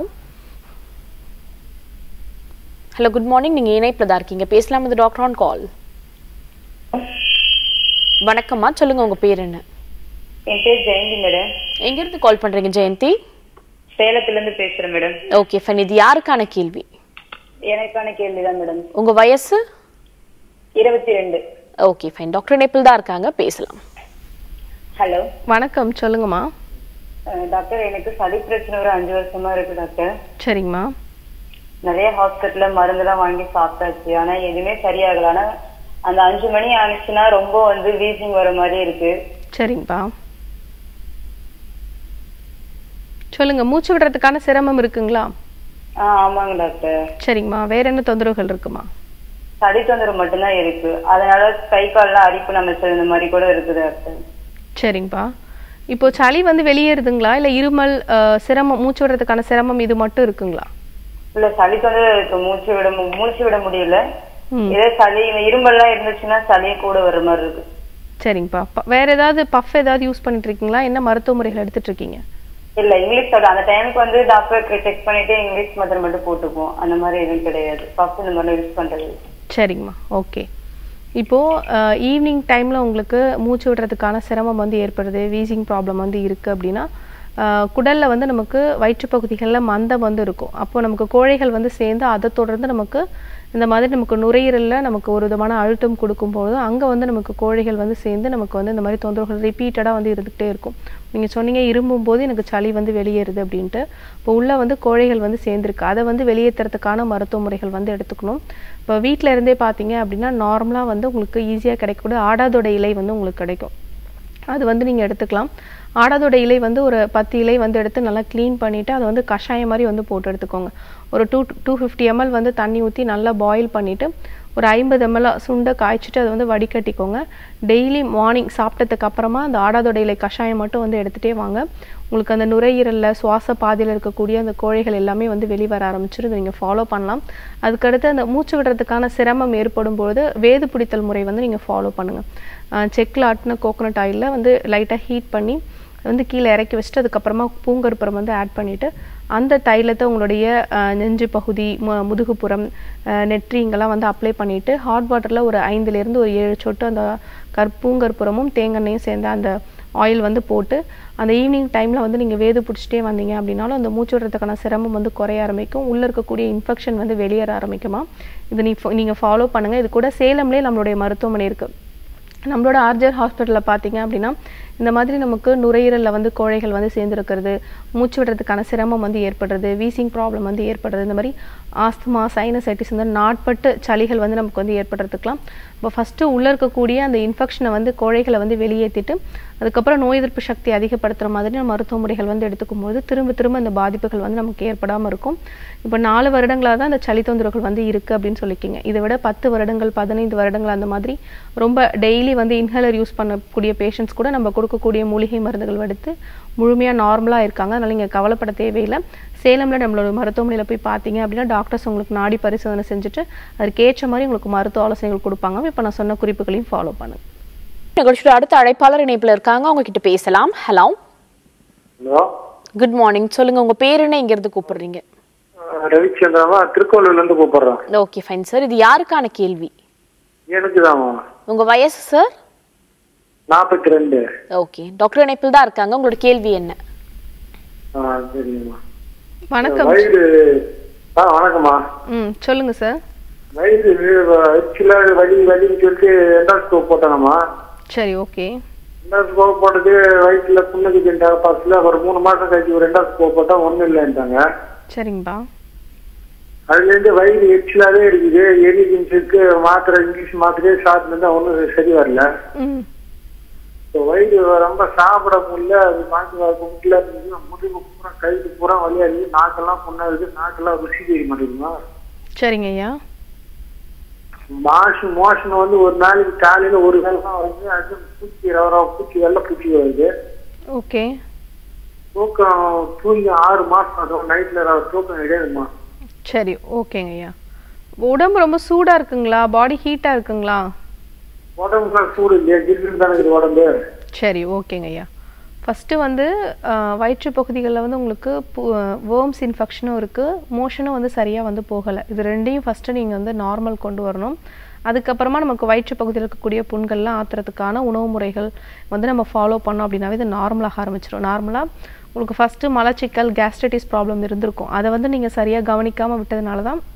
ஹலோ குட் மார்னிங் நீங்க இணைப்பில் தான் இருக்கீங்க பேசலாம் இது டாக்டர் ஆன் கால் வணக்கம்மா சொல்லுங்க உங்க பேர் என்ன என் பேர் ஜெயந்தி மேடம் எங்க இருந்து கால் பண்றீங்க ஜெயந்தி சேலத்துல இருந்து பேசுறேன் மேடம் ஓகே ஃபன் இது யாருக்கான கேள்வி எனக்கான கேள்விதான் மேடம் உங்க வயசு இருபத்தி ரெண்டு ஓகே ஃபைன் டாக்டர் நேபிள் தான் இருக்காங்க பேசலாம் ஹலோ வணக்கம் சொல்லுங்கம்மா டாக்டர் எனக்கு சளி பிரச்சனை ஒரு அஞ்சு வருஷமா இருக்கு டாக்டர் சரிங்கம்மா நிறைய ஹாஸ்பிட்டல்ல மருந்தெல்லாம் வாங்கி சாப்பிட்டாச்சு ஆனா எதுவுமே சரியாகல ஆனா அந்த அஞ்சு மணி ஆனிச்சுன்னா ரொம்ப வந்து வீசிங் வர மாதிரி இருக்கு சரிங்கப்பா சொல்லுங்க மூச்சு விடுறதுக்கான சிரமம் இருக்குங்களா ஆ ஆமாங்க டாக்டர் சரிங்கம்மா வேற என்ன தொந்தரவுகள் இருக்குமா சளி தொந்தரவு மட்டும்தான் இருக்கு அதனால கை கால்லாம் அரிப்பு நமச்சல் இந்த மாதிரி கூட இருக்கு டாக்டர் சரிங்கப்பா இப்போ சளி வந்து வெளியேறுதுங்களா இல்லை இருமல் அஹ், சிரமம் மூச்சு விடுறதுக்கான சிரமம் இது மட்டும் இருக்குங்களா இல்ல சளி தொந்தரவு இருக்கு மூச்சு விட மு- மூச்சு விட முடியல ம் இதே சளி இந்த இரும்பெல்லாம் இருந்துச்சுன்னா சளியே கூட வர மாதிரி இருக்கு சரிங்கப்பா ப- வேற ஏதாவது பஃப் ஏதாவது யூஸ் பண்ணிட்டு இருக்கீங்களா என்ன மருத்துவ முறைகள் எடுத்துட்டு இருக்கீங்க இல்ல இங்கிலீஷ் சொல்ற அந்த டைமுக்கு வந்து டாக்டர் செக் பண்ணிட்டு இங்கிலீஷ் மாத்திரை மட்டும் போட்டுப்போம் அந்த மாதிரி எதுவும் கிடையாது ஃபர்ஸ்ட் இந்த மாதிரி யூஸ் பண்றது சரிங்கம்மா ஓகே இப்போது ஈவினிங் டைமில் உங்களுக்கு மூச்சு விடுறதுக்கான சிரமம் வந்து ஏற்படுது வீசிங் ப்ராப்ளம் வந்து இருக்குது அப்படின்னா குடலில் வந்து நமக்கு வயிற்றுப்பகுதிகளில் மந்தம் வந்து இருக்கும் அப்போ நமக்கு கோழைகள் வந்து சேர்ந்து அதை தொடர்ந்து நமக்கு இந்த மாதிரி நமக்கு நுரையீரலில் நமக்கு ஒரு விதமான அழுத்தம் கொடுக்கும்போது அங்கே வந்து நமக்கு கோழைகள் வந்து சேர்ந்து நமக்கு வந்து இந்த மாதிரி தொந்தரவுகள் ரிப்பீட்டடாக வந்து இருந்துகிட்டே இருக்கும் நீங்கள் சொன்னீங்க இருமும் போது எனக்கு சளி வந்து வெளியேறுது அப்படின்ட்டு இப்போ உள்ளே வந்து கோழைகள் வந்து சேர்ந்துருக்கு அதை வந்து வெளியேற்றுறதுக்கான மருத்துவ முறைகள் வந்து எடுத்துக்கணும் இப்போ வீட்டில் இருந்தே பார்த்தீங்க அப்படின்னா நார்மலாக வந்து உங்களுக்கு ஈஸியாக கிடைக்கக்கூடிய ஆடாதோட இலை வந்து உங்களுக்கு கிடைக்கும் அது வந்து நீங்கள் எடுத்துக்கலாம் ஆடாதோட இலை வந்து ஒரு பத்து இலை வந்து எடுத்து நல்லா க்ளீன் பண்ணிவிட்டு அதை வந்து கஷாயம் மாதிரி வந்து போட்டு எடுத்துக்கோங்க ஒரு டூ டூ ஃபிஃப்டி எம்எல் வந்து தண்ணி ஊற்றி நல்லா பாயில் பண்ணிவிட்டு ஒரு ஐம்பது எம்எல் சுண்டை காய்ச்சிட்டு அதை வந்து வடிகட்டிக்கோங்க டெய்லி மார்னிங் சாப்பிட்டதுக்கு அப்புறமா அந்த ஆடாதோட இலை கஷாயம் மட்டும் வந்து எடுத்துகிட்டே வாங்க உங்களுக்கு அந்த நுரையீரலில் சுவாச பாதையில் இருக்கக்கூடிய அந்த கோழைகள் எல்லாமே வந்து வெளிவர ஆரம்பிச்சிடும் இதை நீங்கள் ஃபாலோ பண்ணலாம் அதுக்கடுத்து அந்த மூச்சு விடுறதுக்கான சிரமம் ஏற்படும் பொழுது வேது பிடித்தல் முறை வந்து நீங்கள் ஃபாலோ பண்ணுங்கள் செக்கில் ஆட்டின கோகோனட் ஆயிலில் வந்து லைட்டாக ஹீட் பண்ணி வந்து கீழே இறக்கி வச்சுட்டு அதுக்கப்புறமா பூங்கற்புறம் வந்து ஆட் பண்ணிவிட்டு அந்த தைலத்தை உங்களுடைய அஹ், நெஞ்சு பகுதி மு முதுகுப்புறம் அஹ், நெற்றி இங்கெல்லாம் வந்து அப்ளை பண்ணிவிட்டு ஹாட் வாட்டரில் ஒரு ஐந்துலேருந்து ஒரு ஏழு சொட்டு அந்த கற்பூங்கற்புறமும் தேங்காண்ணையும் சேர்ந்த அந்த ஆயில் வந்து போட்டு அந்த ஈவினிங் டைமில் வந்து நீங்கள் வேது பிடிச்சிட்டே வந்தீங்க அப்படின்னாலும் அந்த மூச்சு விடுறதுக்கான சிரமம் வந்து குறைய ஆரம்பிக்கும் உள்ளே இருக்கக்கூடிய இன்ஃபெக்ஷன் வந்து வெளியேற ஆரம்பிக்குமா இது நீ நீங்கள் ஃபாலோ பண்ணுங்கள் இது கூட சேலம்லேயே நம்மளுடைய மருத்துவமனை இருக்குது நம்மளோட ஆர்ஜர் ஹாஸ்பிட்டலில் பார்த்தீங்க அப்படின்னா இந்த மாதிரி நமக்கு நுரையீரலில் வந்து கோழைகள் வந்து சேர்ந்துருக்கிறது மூச்சு விடுறதுக்கான சிரமம் வந்து ஏற்படுறது வீசிங் ப்ராப்ளம் வந்து ஏற்படுறது இந்த மாதிரி ஆஸ்துமா சைனசைட்டிஸ் இந்த நாட்பட்டு சளிகள் வந்து நமக்கு வந்து ஏற்படுறதுக்கலாம் இப்போ ஃபஸ்ட்டு உள்ளே இருக்கக்கூடிய அந்த இன்ஃபெக்ஷனை வந்து கோழைகளை வந்து வெளியேற்றிட்டு அதுக்கப்புறம் நோய் எதிர்ப்பு சக்தி அதிகப்படுத்துகிற மாதிரி மருத்துவ முறைகள் வந்து எடுத்துக்கும் போது திரும்ப திரும்ப இந்த பாதிப்புகள் வந்து நமக்கு ஏற்படாமல் இருக்கும் இப்போ நாலு வருடங்களாக தான் அந்த சளி தொந்தரவுகள் வந்து இருக்குது அப்படின்னு சொல்லிக்கிங்க இதை விட பத்து வருடங்கள் பதினைந்து வருடங்கள் அந்த மாதிரி ரொம்ப டெய்லி வந்து இன்ஹேலர் யூஸ் பண்ணக்கூடிய பேஷண்ட்ஸ் கூட நம்ம கொடுக்கக்கூடிய மூலிகை மருந்துகள் எடுத்து முழுமையாக நார்மலாக இருக்காங்க அதனால் நீங்கள் கவலைப்பட தேவையில்லை சேலமில் நம்மளோட மருத்துவமனையில் போய் பார்த்தீங்க அப்படின்னா டாக்டர்ஸ் உங்களுக்கு நாடி பரிசோதனை செஞ்சுட்டு அதுக்கு ஏற்ற மாதிரி உங்களுக்கு மருத்துவ ஆலோசனைகள் கொடுப்பாங்க இப்போ நான் சொன்ன குறிப்புகளையும் ஃபாலோ பண்ணுங்க நிகழ்ச்சியோட அடுத்த அழைப்பாளர் இணைப்புல இருக்காங்க அவங்க கிட்ட பேசலாம் ஹலோ ஹலோ குட் மார்னிங் சொல்லுங்க உங்க பேர் என்ன இங்க இருந்து கூப்பிடுறீங்க ரவிச்சந்திரமா திருக்கோவிலூர்ல இருந்து கூப்பிடுறேன் ஓகே ஃபைன் சார் இது யாருக்கான கேள்வி எனக்கு தாமா உங்க வயசு சார் நாற்பத்தி ரெண்டு ஓகே டாக்டர் இணைப்பில் தான் இருக்காங்க உங்களோட கேள்வி என்ன ஆ சரிங்கம்மா வணக்கம் வயிறு ஆ வணக்கம்மா ம் சொல்லுங்க சார் வயிறு ஆக்சுவலா வலி வலின்னு சொல்லிட்டு என்டாஸ்கோப் போட்டாங்கம்மா சரி ஓகே என்டாஸ்கோப் போட்டது வயிற்றுல புண்ணுக்குட்டாங்க ஃபர்ஸ்ட்ல ஒரு மூணு மாசம் கழிச்சு ஒரு என்டாஸ்கோப் போட்டா ஒண்ணும் இல்லைன்ட்டாங்க சரிங்கப்பா அதுல இருந்து வயிறு எரிச்சலாவே இருக்குது எரிக்குன்னு சொல்லிட்டு மாத்திரை இங்கிலீஷ் மாத்திரையே சாப்பிட்டு இருந்தா ஒன்றும் சரி வரல ம் இப்போ வயிறு ரொம்ப சாப்பிட முடியல அது மாற்றி முடியல இருந்துச்சு முதுகு பூரா கைக்கு பூரா வலியா இருக்கு நாக்கெல்லாம் புண்ணாகுது நாக்கெல்லாம் ருசி தெரிய மாட்டேங்குதுமா சரிங்க ஐயா மாசம் மோஷன் வந்து ஒரு நாளைக்கு காலையில ஒரு வேலை தான் வருது அது பூச்சி ரவரா பூச்சி வெள்ளை பூச்சி வருது ஓகே தூக்கம் தூங்கி ஆறு மாசம் ஆகும் நைட்ல தூக்கம் கிடையாதுமா சரி ஓகேங்க ஐயா உடம்பு ரொம்ப சூடாக இருக்குங்களா பாடி ஹீட்டாக இருக்குங்களா உடம்புலாம் சூடு இல்லையா ஜில்லுன்னு தானே இருக்குது உடம்பு சரி ஓகேங்க ஐயா ஃபஸ்ட்டு வந்து ஆஹ், வயிற்று பகுதிகளில் வந்து உங்களுக்கு வேர்ம்ஸ் இன்ஃபெக்ஷனும் இருக்குது மோஷனும் வந்து சரியாக வந்து போகலை இது ரெண்டையும் ஃபஸ்ட்டு நீங்கள் வந்து நார்மல் கொண்டு வரணும் அதுக்கப்புறமா நமக்கு வயிற்று பகுதியில் இருக்கக்கூடிய புண்கள்லாம் ஆத்துறதுக்கான உணவு முறைகள் வந்து நம்ம ஃபாலோ பண்ணோம் அப்படின்னாவே இது நார்மலாக ஆரம்பிச்சிடும் நார்மலாக உங்களுக்கு ஃபஸ்ட்டு மலச்சிக்கல் கேஸ்ட்ரைட்டிஸ் ப்ராப்ளம் இருந்திருக்கும் அதை வந்து நீங்கள் சரியாக கவனிக்காமல் விட்டதுனால தான்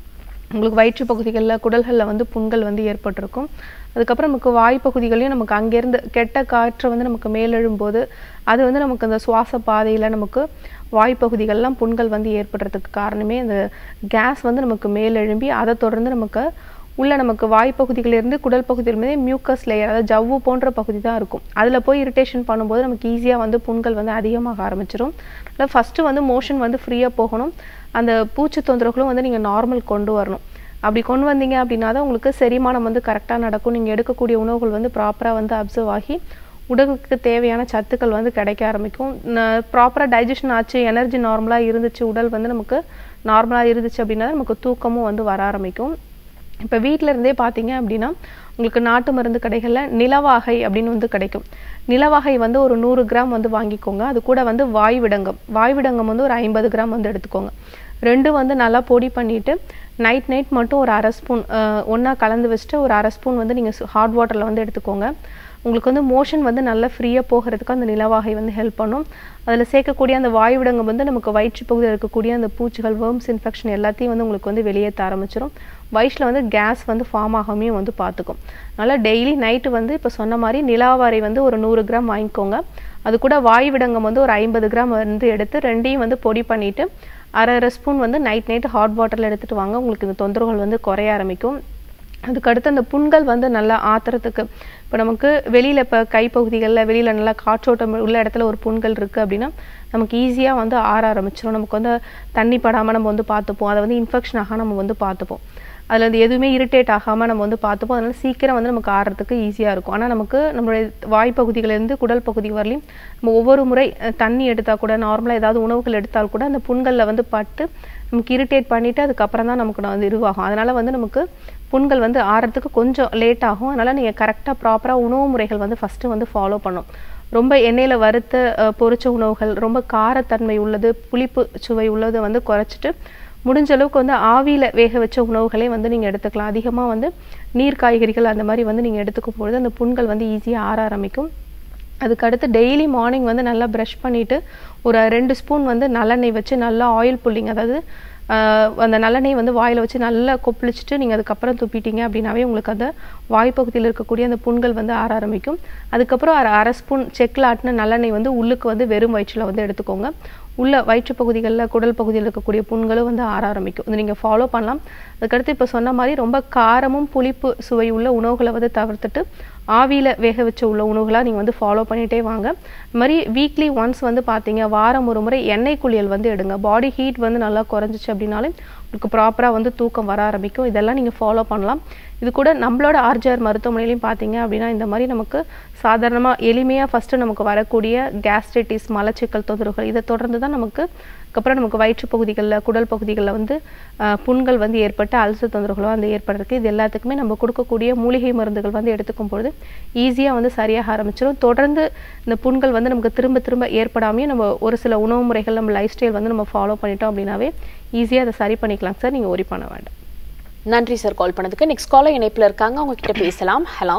உங்களுக்கு வயிற்று பகுதிகளில் குடல்களில் வந்து புண்கள் வந்து ஏற்பட்டிருக்கும் அதுக்கப்புறம் நமக்கு வாய் பகுதிகளையும் நமக்கு அங்கேருந்து கெட்ட காற்று வந்து நமக்கு மேலெழும்போது அது வந்து நமக்கு அந்த சுவாச பாதையில் நமக்கு வாய் பகுதிகளெலாம் புண்கள் வந்து ஏற்படுறதுக்கு காரணமே அந்த கேஸ் வந்து நமக்கு மேலெழும்பி அதை தொடர்ந்து நமக்கு உள்ள நமக்கு வாய் பகுதிகளிலிருந்து குடல் பகுதியிலிருந்தே மியூக்கஸ் லேயர் அதாவது ஜவ்வு போன்ற பகுதி தான் இருக்கும் அதில் போய் இரிட்டேஷன் பண்ணும்போது நமக்கு ஈஸியாக வந்து புண்கள் வந்து அதிகமாக ஆரம்பிச்சிடும் அதில் ஃபஸ்ட்டு வந்து மோஷன் வந்து ஃப்ரீயாக போகணும் அந்த பூச்சி தொந்தரவுகளும் வந்து நீங்கள் நார்மல் கொண்டு வரணும் அப்படி கொண்டு வந்தீங்க அப்படின்னா தான் உங்களுக்கு செரிமானம் வந்து கரெக்டாக நடக்கும் நீங்கள் எடுக்கக்கூடிய உணவுகள் வந்து ப்ராப்பராக வந்து அப்சர்வ் ஆகி உடலுக்கு தேவையான சத்துக்கள் வந்து கிடைக்க ஆரம்பிக்கும் ப்ராப்பராக டைஜஷன் ஆச்சு எனர்ஜி நார்மலாக இருந்துச்சு உடல் வந்து நமக்கு நார்மலாக இருந்துச்சு அப்படின்னா நமக்கு தூக்கமும் வந்து வர ஆரம்பிக்கும் இப்போ வீட்டில இருந்தே பார்த்தீங்க அப்படின்னா உங்களுக்கு நாட்டு மருந்து கடைகளில் நிலவாகை அப்படின்னு வந்து கிடைக்கும் நிலவாகை வந்து ஒரு நூறு கிராம் வந்து வாங்கிக்கோங்க அது கூட வந்து வாய் விடங்கம் வாய் விடங்கம் வந்து ஒரு ஐம்பது கிராம் வந்து எடுத்துக்கோங்க ரெண்டு வந்து நல்லா பொடி பண்ணிட்டு நைட் நைட் மட்டும் ஒரு அரை ஸ்பூன் ஒன்றா கலந்து வச்சுட்டு ஒரு அரை ஸ்பூன் வந்து நீங்கள் ஹாட் வாட்டரில் வந்து எடுத்துக்கோங்க உங்களுக்கு வந்து மோஷன் வந்து நல்லா ஃப்ரீயாக போகிறதுக்கு அந்த நிலவாகை வந்து ஹெல்ப் பண்ணும் அதில் சேர்க்கக்கூடிய அந்த வாயு விடங்கம் வந்து நமக்கு வயிற்று பகுதியில் இருக்கக்கூடிய அந்த பூச்சிகள் வேர்ம்ஸ் இன்ஃபெக்ஷன் எல்லாத்தையும் வந்து உங்களுக்கு வந்து வெளியேற்ற ஆரம்பிச்சிடும் வயிற்றில் வந்து கேஸ் வந்து ஃபார்ம் ஆகாமையும் வந்து பார்த்துக்கும் அதனால் டெய்லி நைட்டு வந்து இப்போ சொன்ன மாதிரி நிலாவாரை வந்து ஒரு நூறு கிராம் வாங்கிக்கோங்க அது கூட வாயு விடங்கம் வந்து ஒரு ஐம்பது கிராம் வந்து எடுத்து ரெண்டையும் வந்து பொடி பண்ணிவிட்டு அரை அரை ஸ்பூன் வந்து நைட் நைட்டு ஹாட் வாட்டரில் எடுத்துகிட்டு வாங்க உங்களுக்கு இந்த தொந்தரவுகள் வந்து குறைய ஆரம்பிக்கும் அதுக்கடுத்து அந்த புண்கள் வந்து நல்லா ஆத்துறதுக்கு இப்போ நமக்கு வெளியில் இப்போ கைப்பகுதிகளில் வெளியில் நல்லா காற்றோட்டம் உள்ள இடத்துல ஒரு புண்கள் இருக்குது அப்படின்னா நமக்கு ஈஸியாக வந்து ஆற ஆரம்பிச்சிடும் நமக்கு வந்து தண்ணி படாமல் நம்ம வந்து பார்த்துப்போம் அதை வந்து இன்ஃபெக்ஷன் ஆக நம்ம வந்து பார்த்துப்போம் அதில் வந்து எதுவுமே இரிட்டேட் ஆகாமல் நம்ம வந்து பார்த்துப்போம் அதனால சீக்கிரம் வந்து நமக்கு ஆறுறதுக்கு ஈஸியாக இருக்கும் ஆனால் நமக்கு நம்மளுடைய வாய் பகுதிகளிலிருந்து குடல் பகுதி வரலையும் நம்ம ஒவ்வொரு முறை அஹ், தண்ணி எடுத்தால் கூட நார்மலாக ஏதாவது உணவுகள் எடுத்தால் கூட அந்த புண்களில் வந்து பட்டு நமக்கு இரிட்டேட் பண்ணிவிட்டு அதுக்கப்புறம் தான் நமக்கு வந்து இதுவாகும் அதனால் வந்து நமக்கு புண்கள் வந்து ஆறதுக்கு கொஞ்சம் லேட் ஆகும் அதனால் நீங்கள் கரெக்டாக ப்ராப்பராக உணவு முறைகள் வந்து ஃபஸ்ட்டு வந்து ஃபாலோ பண்ணும் ரொம்ப எண்ணெயில் வறுத்த அஹ், பொரிச்ச உணவுகள் ரொம்ப காரத்தன்மை உள்ளது புளிப்பு சுவை உள்ளதை வந்து குறைச்சிட்டு முடிஞ்ச அளவுக்கு வந்து ஆவியில் வேக வச்ச உணவுகளே வந்து நீங்கள் எடுத்துக்கலாம் அதிகமாக வந்து நீர் காய்கறிகள் அந்த மாதிரி வந்து நீங்கள் எடுத்துக்கும் பொழுது அந்த புண்கள் வந்து ஈஸியாக ஆற ஆரம்பிக்கும் அதுக்கு அடுத்து டெய்லி மார்னிங் வந்து நல்லா ப்ரஷ் பண்ணிவிட்டு ஒரு ரெண்டு ஸ்பூன் வந்து நல்லெண்ணெய் வச்சு நல்லா ஆயில் புல்லிங் அதாவது ஆஹ், அந்த நல்லெண்ணெய் வந்து வாயில் வச்சு நல்லா கொப்பளிச்சுட்டு நீங்கள் அதுக்கப்புறம் துப்பிட்டீங்க அப்படின்னாவே உங்களுக்கு அந்த வாய்ப்பகுதியில் இருக்கக்கூடிய அந்த புண்கள் வந்து ஆற ஆரம்பிக்கும் அதுக்கப்புறம் அரை அரை ஸ்பூன் செக்கில் ஆட்டின நல்லெண்ணெய் வந்து உள்ளுக்கு வந்து வெறும் வயிற்றில் வந்து எடுத்துக்கோங்க உள்ள வயிற்று பகுதிகளில் குடல் பகுதியில் இருக்கக்கூடிய புண்களும் வந்து ஆற ஆரம்பிக்கும் இது நீங்கள் ஃபாலோ பண்ணலாம் அதுக்கடுத்து இப்போ சொன்ன மாதிரி ரொம்ப காரமும் புளிப்பு சுவை உள்ள உணவுகளை வந்து தவிர்த்துட்டு ஆவியில் வேக வச்ச உள்ள உணவுகளாக நீங்கள் வந்து ஃபாலோ பண்ணிகிட்டே வாங்க இது மாதிரி வீக்லி ஒன்ஸ் வந்து பார்த்தீங்க வாரம் ஒரு முறை எண்ணெய் குளியல் வந்து எடுங்க பாடி ஹீட் வந்து நல்லா குறைஞ்சிச்சு அப்படின்னாலே உங்களுக்கு ப்ராப்பராக வந்து தூக்கம் வர ஆரம்பிக்கும் இதெல்லாம் நீங்கள் ஃபாலோ பண்ணலாம் இது கூட நம்மளோட ஆர்ஜிஆர் மருத்துவமனையிலையும் பார்த்தீங்க அப்படின்னா இந்த மாதிரி நமக்கு சாதாரணமாக எளிமையாக ஃபஸ்ட்டு நமக்கு வரக்கூடிய கேஸ்ட்ரைட்டிஸ் மலச்சிக்கல் தொந்தரவுகள் இதை தொடர்ந்து தான் நமக்கு அதுக்கப்புறம் நமக்கு வயிற்று பகுதிகளில் குடல் பகுதிகளில் வந்து ஆஹ், புண்கள் வந்து ஏற்பட்டு அல்சர் தொந்தரவுகளோ வந்து ஏற்படுறதுக்கு இது எல்லாத்துக்குமே நம்ம கொடுக்கக்கூடிய மூலிகை மருந்துகள் வந்து எடுத்துக்கும் பொழுது ஈஸியாக வந்து சரியாக ஆரம்பிச்சிடும் தொடர்ந்து இந்த புண்கள் வந்து நமக்கு திரும்ப திரும்ப ஏற்படாமையும் நம்ம ஒரு சில உணவு முறைகள் நம்ம லைஃப் ஸ்டைல் வந்து நம்ம ஃபாலோ பண்ணிட்டோம் அப்படின்னாவே ஈஸியாக அதை சரி பண்ணிக்கலாம் சார் நீங்கள் ஒரி பண்ண வேண்டாம் நன்றி சார் கால் பண்ணதுக்கு நெக்ஸ்ட் காலர் இணைப்புல இருக்காங்க அவங்க கிட்ட பேசலாம் ஹலோ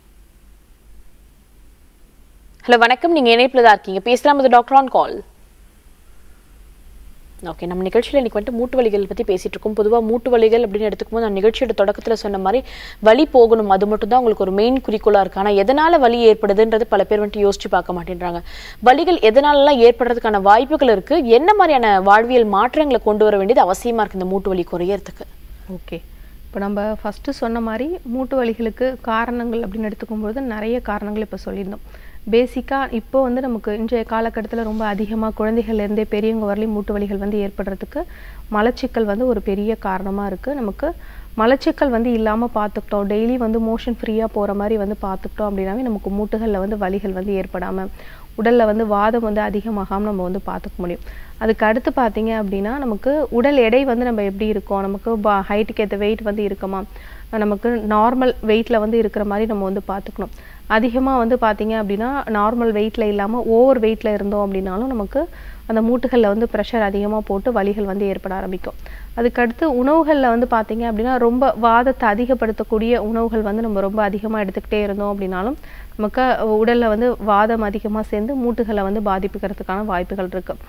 ஹலோ வணக்கம் நீங்க இணைப்புல தான் இருக்கீங்க பேசலாம் இது டாக்டர் ஆன் கால் ஓகே நம்ம நிகழ்ச்சியில் இன்னைக்கு வந்துட்டு மூட்டு வலிகள் பற்றி பேசிட்டு இருக்கோம் பொதுவாக மூட்டு வலிகள் அப்படின்னு எடுத்துக்கும்போது நான் நிகழ்ச்சியோட தொடக்கத்தில் சொன்ன மாதிரி வலி போகணும் அது மட்டும் தான் உங்களுக்கு ஒரு மெயின் குறிக்கோளாக இருக்கு ஆனால் எதனால வலி ஏற்படுதுன்றது பல பேர் வந்துட்டு யோசிச்சு பார்க்க மாட்டேன்றாங்க வலிகள் எதனாலலாம் ஏற்படுறதுக்கான வாய்ப்புகள் இருக்கு என்ன மாதிரியான வாழ்வியல் மாற்றங்களை கொண்டு வர வேண்டியது அவசியமா இருக்கு இந்த மூட்டு வலி குறையறதுக்கு ஓகே இப்போ நம்ம ஃபஸ்ட்டு சொன்ன மாதிரி மூட்டு வலிகளுக்கு காரணங்கள் அப்படின்னு எடுத்துக்கும்போது நிறைய காரணங்கள் இப்போ சொல்லியிருந்தோம் பேசிக்காக இப்போ வந்து நமக்கு இன்றைய காலகட்டத்தில் ரொம்ப அதிகமாக குழந்தைகள்லேருந்தே பெரியவங்க வரலையும் மூட்டு வலிகள் வந்து ஏற்படுறதுக்கு மலச்சிக்கல் வந்து ஒரு பெரிய காரணமாக இருக்குது நமக்கு மலச்சிக்கல் வந்து இல்லாமல் பார்த்துக்கிட்டோம் டெய்லி வந்து மோஷன் ஃப்ரீயாக போகிற மாதிரி வந்து பார்த்துக்கிட்டோம் அப்படின்னாவே நமக்கு மூட்டுகளில் வந்து வலிகள் வந்து ஏற்படாமல் உடலில் வந்து வாதம் வந்து அதிகமாகாமல் நம்ம வந்து பார்த்துக்க முடியும் அதுக்கு அடுத்து பார்த்தீங்க அப்படின்னா நமக்கு உடல் எடை வந்து நம்ம எப்படி இருக்கோம் நமக்கு ஹைட்டுக்கு ஏற்ற வெயிட் வந்து இருக்குமா நமக்கு நார்மல் வெயிட்டில் வந்து இருக்கிற மாதிரி நம்ம வந்து பார்த்துக்கணும் அதிகமாக வந்து பார்த்தீங்க அப்படின்னா நார்மல் வெயிட்டில் இல்லாமல் ஓவர் வெயிட்டில் இருந்தோம் அப்படின்னாலும் நமக்கு அந்த மூட்டுகளில் வந்து ப்ரெஷர் அதிகமாக போட்டு வலிகள் வந்து ஏற்பட ஆரம்பிக்கும் அதுக்கடுத்து உணவுகளில் வந்து பார்த்தீங்க அப்படின்னா ரொம்ப வாதத்தை அதிகப்படுத்தக்கூடிய உணவுகள் வந்து நம்ம ரொம்ப அதிகமாக எடுத்துக்கிட்டே இருந்தோம் அப்படின்னாலும் நமக்கு உடலில் வந்து வாதம் அதிகமாக சேர்ந்து மூட்டுகளை வந்து பாதிப்புக்கிறதுக்கான வாய்ப்புகள் இருக்குது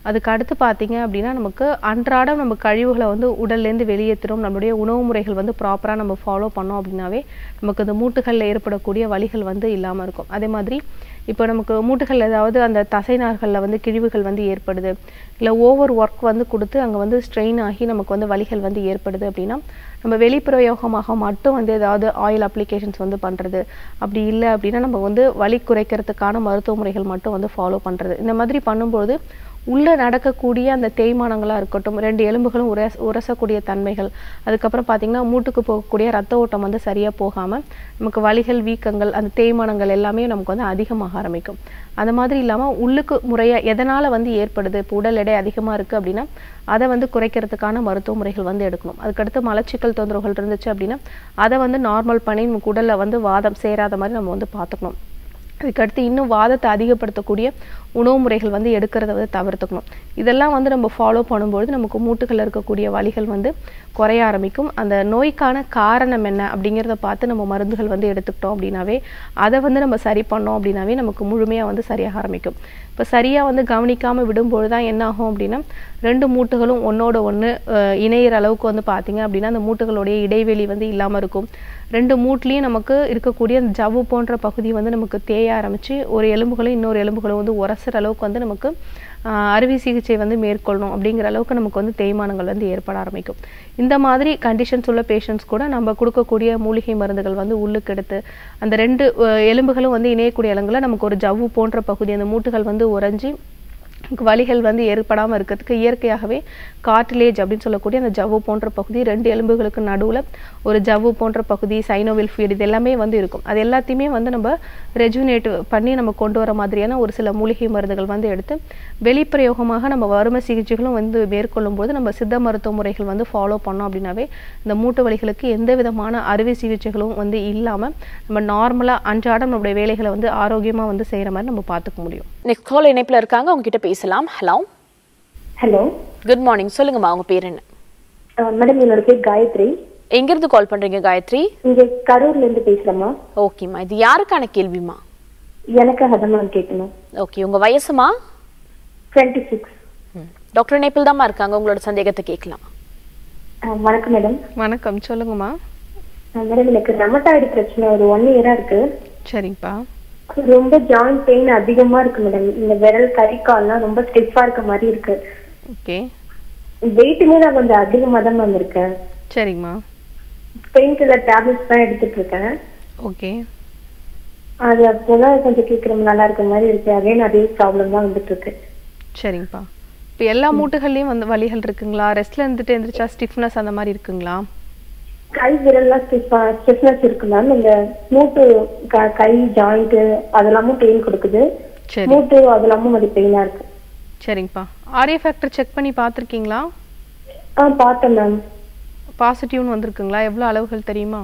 அதுக்கு அடுத்து பார்த்தீங்க அப்படின்னா நமக்கு அன்றாடம் நம்ம கழிவுகளை வந்து உடல்லேருந்து வெளியேற்றுறோம் நம்மளுடைய உணவு முறைகள் வந்து ப்ராப்பராக நம்ம ஃபாலோ பண்ணோம் அப்படின்னாவே நமக்கு இந்த மூட்டுகளில் ஏற்படக்கூடிய வலிகள் வந்து இல்லாமல் இருக்கும் அதே மாதிரி இப்போ நமக்கு மூட்டுகள் ஏதாவது அந்த தசைநார்களில் வந்து கிழிவுகள் வந்து ஏற்படுது இல்லை ஓவர் ஒர்க் வந்து கொடுத்து அங்கே வந்து ஸ்ட்ரெயின் ஆகி நமக்கு வந்து வலிகள் வந்து ஏற்படுது அப்படின்னா நம்ம வெளிப்பிரயோகமாக மட்டும் வந்து ஏதாவது ஆயில் அப்ளிகேஷன்ஸ் வந்து பண்ணுறது அப்படி இல்லை அப்படின்னா நம்ம வந்து வலி குறைக்கிறதுக்கான மருத்துவ முறைகள் மட்டும் வந்து ஃபாலோ பண்ணுறது இந்த மாதிரி பண்ணும்போது உள்ள நடக்கக்கூடிய அந்த தேய்மானங்களாக இருக்கட்டும் ரெண்டு எலும்புகளும் உரச உரசக்கூடிய தன்மைகள் அதுக்கப்புறம் பார்த்தீங்கன்னா மூட்டுக்கு போகக்கூடிய ரத்த ஓட்டம் வந்து சரியாக போகாமல் நமக்கு வலிகள் வீக்கங்கள் அந்த தேய்மானங்கள் எல்லாமே நமக்கு வந்து அதிகமாக ஆரம்பிக்கும் அந்த மாதிரி இல்லாமல் உள்ளுக்கு முறையாக எதனால் வந்து ஏற்படுது இப்போ உடல் எடை அதிகமாக இருக்குது அப்படின்னா அதை வந்து குறைக்கிறதுக்கான மருத்துவ முறைகள் வந்து எடுக்கணும் அதுக்கடுத்து மலச்சிக்கல் தொந்தரவுகள் இருந்துச்சு அப்படின்னா அதை வந்து நார்மல் பண்ணி நமக்கு உடலில் வந்து வாதம் சேராத மாதிரி நம்ம வந்து பார்த்துக்கணும் அதுக்கடுத்து இன்னும் வாதத்தை அதிகப்படுத்தக்கூடிய உணவு முறைகள் வந்து எடுக்கிறத வந்து தவிர்த்துக்கணும் இதெல்லாம் வந்து நம்ம ஃபாலோ பண்ணும்பொழுது நமக்கு மூட்டுகளில் இருக்கக்கூடிய வலிகள் வந்து குறைய ஆரம்பிக்கும் அந்த நோய்க்கான காரணம் என்ன அப்படிங்கிறத பார்த்து நம்ம மருந்துகள் வந்து எடுத்துக்கிட்டோம் அப்படின்னாவே அதை வந்து நம்ம சரி பண்ணோம் அப்படின்னாவே நமக்கு முழுமையாக வந்து சரியாக ஆரம்பிக்கும் இப்போ சரியாக வந்து கவனிக்காமல் விடும்பொழுது தான் என்ன ஆகும் அப்படின்னா ரெண்டு மூட்டுகளும் ஒன்றோட ஒன்று இணையிற அளவுக்கு வந்து பார்த்தீங்க அப்படின்னா அந்த மூட்டுகளுடைய இடைவெளி வந்து இல்லாமல் இருக்கும் ரெண்டு மூட்லேயும் நமக்கு இருக்கக்கூடிய அந்த ஜவ்வு போன்ற பகுதி வந்து நமக்கு தேய ஆரம்பித்து ஒரு எலும்புகளும் இன்னொரு எலும்புகளும் வந்து உரசுற அளவுக்கு வந்து நமக்கு ஆஹ் அறுவை சிகிச்சை வந்து மேற்கொள்ளணும் அப்படிங்கிற அளவுக்கு நமக்கு வந்து தேய்மானங்கள் வந்து ஏற்பட ஆரம்பிக்கும் இந்த மாதிரி கண்டிஷன்ஸ் உள்ள பேஷண்ட்ஸ் கூட நம்ம கொடுக்கக்கூடிய மூலிகை மருந்துகள் வந்து உள்ளுக்கு எடுத்து அந்த ரெண்டு அஹ், எலும்புகளும் வந்து இணையக்கூடிய இடங்களில் நமக்கு ஒரு ஜவ்வு போன்ற பகுதி அந்த மூட்டுகள் வந்து உறைஞ்சி நமக்கு வலிகள் வந்து ஏற்படாமல் இருக்கிறதுக்கு இயற்கையாகவே கார்டிலேஜ் அப்படின்னு சொல்லக்கூடிய அந்த ஜவ்வு போன்ற பகுதி ரெண்டு எலும்புகளுக்கு நடுவில் ஒரு ஜவ்வு போன்ற பகுதி சைனோவில் ஃபீட் இது எல்லாமே வந்து இருக்கும் அது எல்லாத்தையுமே வந்து நம்ம ரெஜுனேட் பண்ணி நம்ம கொண்டு வர மாதிரியான ஒரு சில மூலிகை மருந்துகள் வந்து எடுத்து வெளிப்பிரயோகமாக நம்ம வறுமை சிகிச்சைகளும் வந்து மேற்கொள்ளும் போது நம்ம சித்த மருத்துவ முறைகள் வந்து ஃபாலோ பண்ணோம் அப்படின்னாவே இந்த மூட்டு வலிகளுக்கு எந்த விதமான அறுவை சிகிச்சைகளும் வந்து இல்லாமல் நம்ம நார்மலாக அன்றாடம் நம்மளுடைய வேலைகளை வந்து ஆரோக்கியமாக வந்து செய்கிற மாதிரி நம்ம பார்த்துக்க முடியும் நெக்ஸ்ட் கால் இணைப்புல இருக்காங்க அவங்க கிட்ட பேசலாம் ஹலோ ஹலோ குட் மார்னிங் சொல்லுங்கம்மா உங்க பேர் என்ன மேடம் என்னோட பேர் காயத்ரி எங்க இருந்து கால் பண்றீங்க காயத்ரி இங்க கரூர்ல இருந்து பேசுறேம்மா ஓகேம்மா இது யாருக்கான கேள்விமா எனக்கு அதான் மேம் கேட்கணும் ஓகே உங்க வயசுமா டுவெண்ட்டி சிக்ஸ் டாக்டர் இணைப்பில் தாம்மா இருக்காங்க உங்களோட சந்தேகத்தை கேட்கலாம் வணக்கம் மேடம் வணக்கம் சொல்லுங்கம்மா மேடம் எனக்கு ரமட்டாய்டு பிரச்சனை ஒரு ஒன் இயரா இருக்கு சரிங்கப்பா ரொம்ப ஜாயிண்ட் பெயின் அதிகமா இருக்கு மேடம் இந்த விரல் கை கால்லாம் ரொம்ப ஸ்டிஃபா இருக்க மாதிரி இருக்கு ஓகே வெயிட்டுமே நான் கொஞ்சம் அதிகமா தான் மேம் இருக்கேன் சரிங்கம்மா பெயின் கில்லர் டேப்லெட்ஸ் தான் எடுத்துட்டு இருக்கேன் ஓகே அது அப்போதான் கொஞ்சம் கேட்கறது நல்லா இருக்க மாதிரி இருக்கு அகைன் அதே ப்ராப்ளம் தான் வந்துட்டு இருக்கு சரிங்கப்பா இப்போ எல்லா மூட்டுகள்லையும் வந்து வலிகள் இருக்குங்களா ரெஸ்ட்ல இருந்துட்டு எந்திரிச்சா ஸ்டிஃப்னஸ் அந்த மாதிரி இருக்குங்களா கை விரல்லாம் ஸ்டிஃப்னஸ் இருக்கு மேம் இந்த மூட்டு க- கை ஜாயிண்ட் அதெல்லாமும் பெயின் கொடுக்குது சரி மூட்டு அதெல்லாமும் அது பெயினா இருக்கு சரிங்கப்பா ஆர்ஏ ஃபேக்டர் செக் பண்ணி பார்த்துருக்கீங்களா ஆ பார்த்தேன் மேம் பாசிட்டிவ்னு வந்திருக்குங்களா எவ்வளோ அளவுகள் தெரியுமா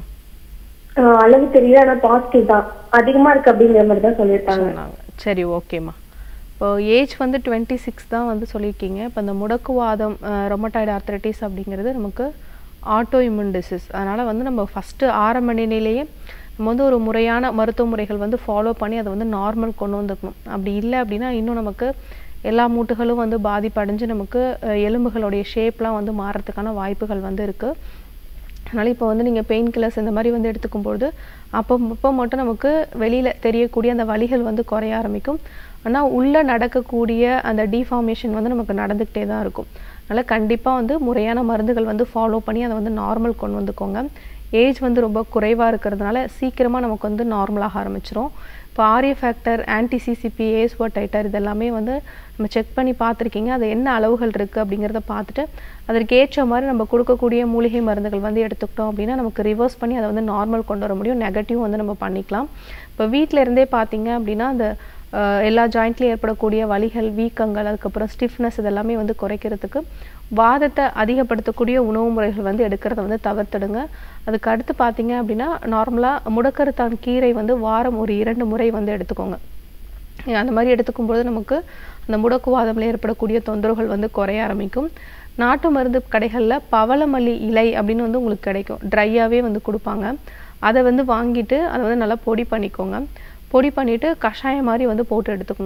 அளவு தெரியல ஆனா பாசிட்டிவ் தான் அதிகமா இருக்கு அப்படிங்கிற மாதிரி தான் சொல்லியிருக்காங்க சொன்னாங்க சரி ஓகேம்மா இப்போ ஏஜ் வந்து டுவெண்ட்டி சிக்ஸ் தான் வந்து சொல்லியிருக்கீங்க இப்போ இந்த முடக்குவாதம் ரொமட்டாய்டு ஆர்த்தரைட்டிஸ் அப்படிங்கிறது நமக்கு ஆட்டோ இம்யூன் டிசீஸ் அதனால் வந்து நம்ம ஃபஸ்ட்டு ஆரம்ப நிலையிலேயே நம்ம வந்து ஒரு முறையான மருத்துவ முறைகள் வந்து ஃபாலோ பண்ணி அதை வந்து நார்மல் கொண்டு வந்துக்கணும் அப்படி இல்லை அப்படின்னா இன்னும் நமக்கு எல்லா மூட்டுகளும் வந்து பாதிப்படைஞ்சு நமக்கு அஹ், எலும்புகளுடைய ஷேப்லாம் வந்து மாறத்துக்கான வாய்ப்புகள் வந்து இருக்குது அதனால் இப்போ வந்து நீங்கள் பெயின் கில்லர்ஸ் இந்த மாதிரி வந்து எடுத்துக்கும்பொழுது அப்போ அப்போ மட்டும் நமக்கு வெளியில் தெரியக்கூடிய அந்த வலிகள் வந்து குறைய ஆரம்பிக்கும் ஆனால் உள்ளே நடக்கக்கூடிய அந்த டிஃபார்மேஷன் வந்து நமக்கு நடந்துக்கிட்டே தான் இருக்கும் அதனால் கண்டிப்பாக வந்து முறையான மருந்துகள் வந்து ஃபாலோ பண்ணி அதை வந்து நார்மல் கொண்டு வந்துக்கோங்க ஏஜ் வந்து ரொம்ப குறைவாக இருக்கிறதுனால சீக்கிரமாக நமக்கு வந்து நார்மலாக ஆரம்பிச்சிரும் இப்போ RA factor anti CCP ASO titre இதெல்லாமே வந்து நம்ம செக் பண்ணி பார்த்துருக்கீங்க அது என்ன அளவுகள் இருக்குது அப்படிங்கிறத பார்த்துட்டு அதற்கு ஏற்ற மாதிரி நம்ம கொடுக்கக்கூடிய மூலிகை மருந்துகள் வந்து எடுத்துக்கிட்டோம் அப்படின்னா நமக்கு ரிவர்ஸ் பண்ணி அதை வந்து நார்மல் கொண்டு வர முடியும் நெகட்டிவ் வந்து நம்ம பண்ணிக்கலாம் இப்போ வீட்டில் இருந்தே பார்த்தீங்க அப்படின்னா அந்த அஹ், எல்லா ஜாயிண்ட்லேயும் ஏற்படக்கூடிய வலிகள் வீக்கங்கள் அதுக்கப்புறம் ஸ்டிஃப்னஸ் இதெல்லாமே வந்து குறைக்கிறதுக்கு வாதத்தை அதிகப்படுத்தக்கூடிய உணவு முறைகள் வந்து எடுக்கிறத வந்து தவிர்த்துடுங்க அதுக்கு அடுத்து பார்த்தீங்க அப்படின்னா நார்மலாக முடக்கருத்தான் கீரை வந்து வாரம் ஒரு இரண்டு முறை வந்து எடுத்துக்கோங்க அந்த மாதிரி எடுத்துக்கும்போது நமக்கு அந்த முடக்குவாதம்ல ஏற்படக்கூடிய தொந்தரவுகள் வந்து குறைய ஆரம்பிக்கும் நாட்டு மருந்து கடைகளில் பவளமல்லி இலை அப்படின்னு வந்து உங்களுக்கு கிடைக்கும் ட்ரையாகவே வந்து கொடுப்பாங்க அதை வந்து வாங்கிட்டு அதை வந்து நல்லா பொடி பண்ணிக்கோங்க பொடி பண்ணிட்டு கஷாயம் மாதிரி வந்து போட்டு எடுத்துக்கணும்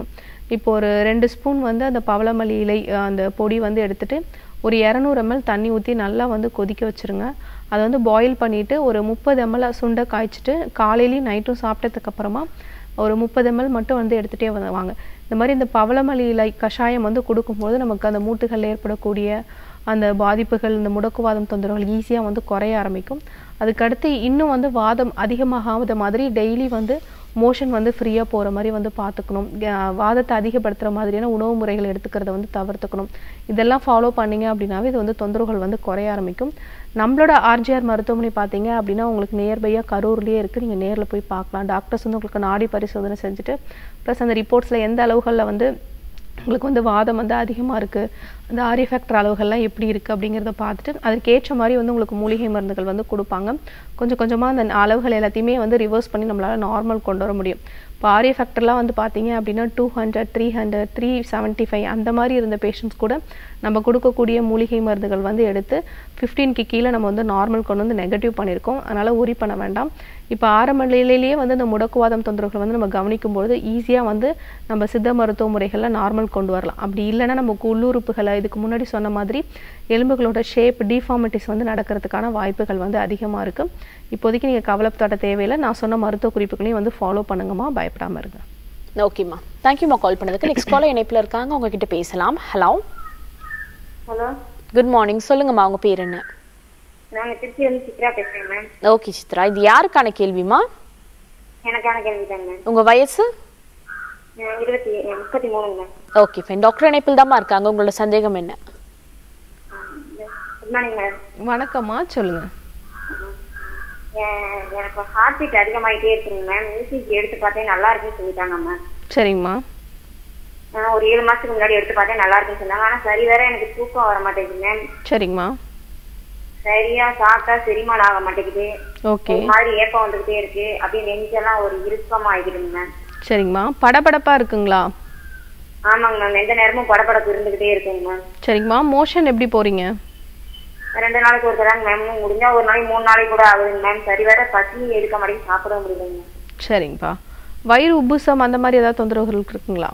இப்போ ஒரு ரெண்டு ஸ்பூன் வந்து அந்த பவளமல்லி இலை அஹ், அந்த பொடி வந்து எடுத்துட்டு ஒரு இரநூறு ml தண்ணி ஊற்றி நல்லா வந்து கொதிக்க வச்சுருங்க அதை வந்து பாயில் பண்ணிவிட்டு ஒரு முப்பது ml சுண்டை காய்ச்சிட்டு காலையிலையும் நைட்டும் சாப்பிட்டதுக்கு அப்புறமா ஒரு முப்பது ml மட்டும் வந்து எடுத்துகிட்டே வந்து வாங்க இந்த மாதிரி இந்த பவளமல்லி இலை கஷாயம் வந்து கொடுக்கும்போது நமக்கு அந்த மூட்டுகளில் ஏற்படக்கூடிய அந்த பாதிப்புகள் இந்த முடக்குவாதம் தொந்தரவுகள் ஈஸியாக வந்து குறைய ஆரம்பிக்கும் அதுக்கடுத்து இன்னும் வந்து வாதம் அதிகமாகாத மாதிரி டெய்லி வந்து மோஷன் வந்து ஃப்ரீயாக போகிற மாதிரி வந்து பார்த்துக்கணும் க- வாதத்தை அதிகப்படுத்துகிற மாதிரியான உணவு முறைகள் எடுத்துக்கிறத வந்து தவிர்த்துக்கணும் இதெல்லாம் ஃபாலோ பண்ணீங்க அப்படின்னாவே இது வந்து தொந்தரவுகள் வந்து குறைய ஆரம்பிக்கும் நம்மளோட ஆர்ஜிஆர் மருத்துவமனை பார்த்தீங்க அப்படின்னா உங்களுக்கு நியர்பையாக கரூர்லேயே இருக்குது நீங்கள் நேரில் போய் பார்க்கலாம் டாக்டர்ஸ் வந்து உங்களுக்கு நாடி பரிசோதனை செஞ்சுட்டு ப்ளஸ் அந்த ரிப்போர்ட்ஸில் எந்த அளவுகளில் வந்து உங்களுக்கு வந்து வாதம் வந்து அதிகமாக இருக்குது அந்த ஆரி ஃபேக்டர் அளவுகள்லாம் எப்படி இருக்குது அப்படிங்கிறத பார்த்துட்டு அதற்கேற்ற மாதிரி வந்து உங்களுக்கு மூலிகை மருந்துகள் வந்து கொடுப்பாங்க கொஞ்சம் கொஞ்சமாக அந்த அளவுகள் எல்லாத்தையுமே வந்து ரிவர்ஸ் பண்ணி நம்மளால் நார்மல் கொண்டு வர முடியும் இப்போ ஆரிய ஃபேக்டர்லாம் வந்து பார்த்தீங்க அப்படின்னா two hundred three hundred three seventy five அந்த மாதிரி இருந்த பேஷண்ட்ஸ் கூட நம்ம கொடுக்கக்கூடிய மூலிகை மருந்துகள் வந்து எடுத்து ஃபிஃப்டீன்க்கு கீழே நம்ம வந்து நார்மல் கொண்டு வந்து நெகட்டிவ் பண்ணியிருக்கோம் அதனால் உரி பண்ண வேண்டாம் இப்போ ஆரம்ப நிலையிலேயே வந்து இந்த முடக்குவாதம் தொந்தரவுகளை வந்து நம்ம கவனிக்கும் பொழுது ஈஸியாக வந்து நம்ம சித்த மருத்துவ முறைகளில் நார்மல் கொண்டு வரலாம் அப்படி இல்லைன்னா நமக்கு உள்ளுறுப்புகளை இதுக்கு முன்னாடி சொன்ன மாதிரி எலும்புகளோட ஷேப் டிஃபார்மிட்டிஸ் வந்து நடக்கிறதுக்கான வாய்ப்புகள் வந்து அதிகமாக இருக்குது இப்போதைக்கு நீங்கள் கவலைப்பட தேவையில்லை நான் சொன்ன மருத்துவ குறிப்புகளையும் வந்து ஃபாலோ பண்ணுங்கம்மா பயப்படாமல் இருங்க ஓகேம்மா தேங்க்யூம்மா கால் பண்ணதுக்கு நெக்ஸ்ட் காலர் இணைப்புல இருக்காங்க உங்ககிட்ட பேசலாம் ஹலோ ஹலோ குட் மார்னிங் சொல்லுங்கம்மா உங்க பேர் என்ன நாங்க திருச்சி வந்து சித்ரா பேசுறேன் மேம் ஓகே சித்ரா இது யாருக்கான கேள்விமா எனக்கான கேள்வி தாங்க மேம் உங்க வயசு நான் இருபத்தி முப்பத்தி மூணுங்க மேம் ஓகே ஃபைன் டாக்டர் இணைப்பில் தாம்மா இருக்காங்க உங்களோட சந்தேகம் என்ன குட் மார்னிங் மேம் வணக்கம்மா சொல்லுங்கள் எனக்கு ஹார்ட் பீட் அதிகமாயிட்டே இருக்குங்க மேம் மியூசிக் எடுத்து பார்த்தேன் நல்லா இருக்குன்னு சொல்லிட்டாங்க மேம் சரிங்கம்மா நான் ஒரு ஏழு மாசத்துக்கு முன்னாடி எடுத்து பார்த்தேன் நல்லா இருக்குன்னு சொன்னாங்க ஆனா சரி வேற எனக்கு தூக்கம் வர மாட்டேங்குது மேம் சரிங்கம்மா சரியா சாப்பிட்டா செரிமானம் ஆக மாட்டேங்குது ஓகே ஒரு மாதிரி ஏப்பம் வந்துகிட்டே இருக்கு அப்படியே நெஞ்செல்லாம் ஒரு இறுக்கமா ஆகிடுங்க மேம் சரிங்கம்மா படபடப்பாக இருக்குங்களா ஆமாங்க மேம் எந்த நேரமும் படபடப்பு இருந்துகிட்டே இருக்குங்க மேம் சரிங்கம்மா மோஷன் எப்படி போகிறீங்க ரெண்டு நாளைக்கு ஒரு தடவை மேம் முடிஞ்சா ஒரு நாளைக்கு மூணு நாளைக்கு கூட ஆகுதுங்க மேம் சரி வேற பசி எடுக்க மாட்டேங்குது சாப்பிட முடியலைங்க சரிங்கப்பா வயிறு உப்புசம் அந்த மாதிரி ஏதாவது தொந்தரவுகள் இருக்குங்களா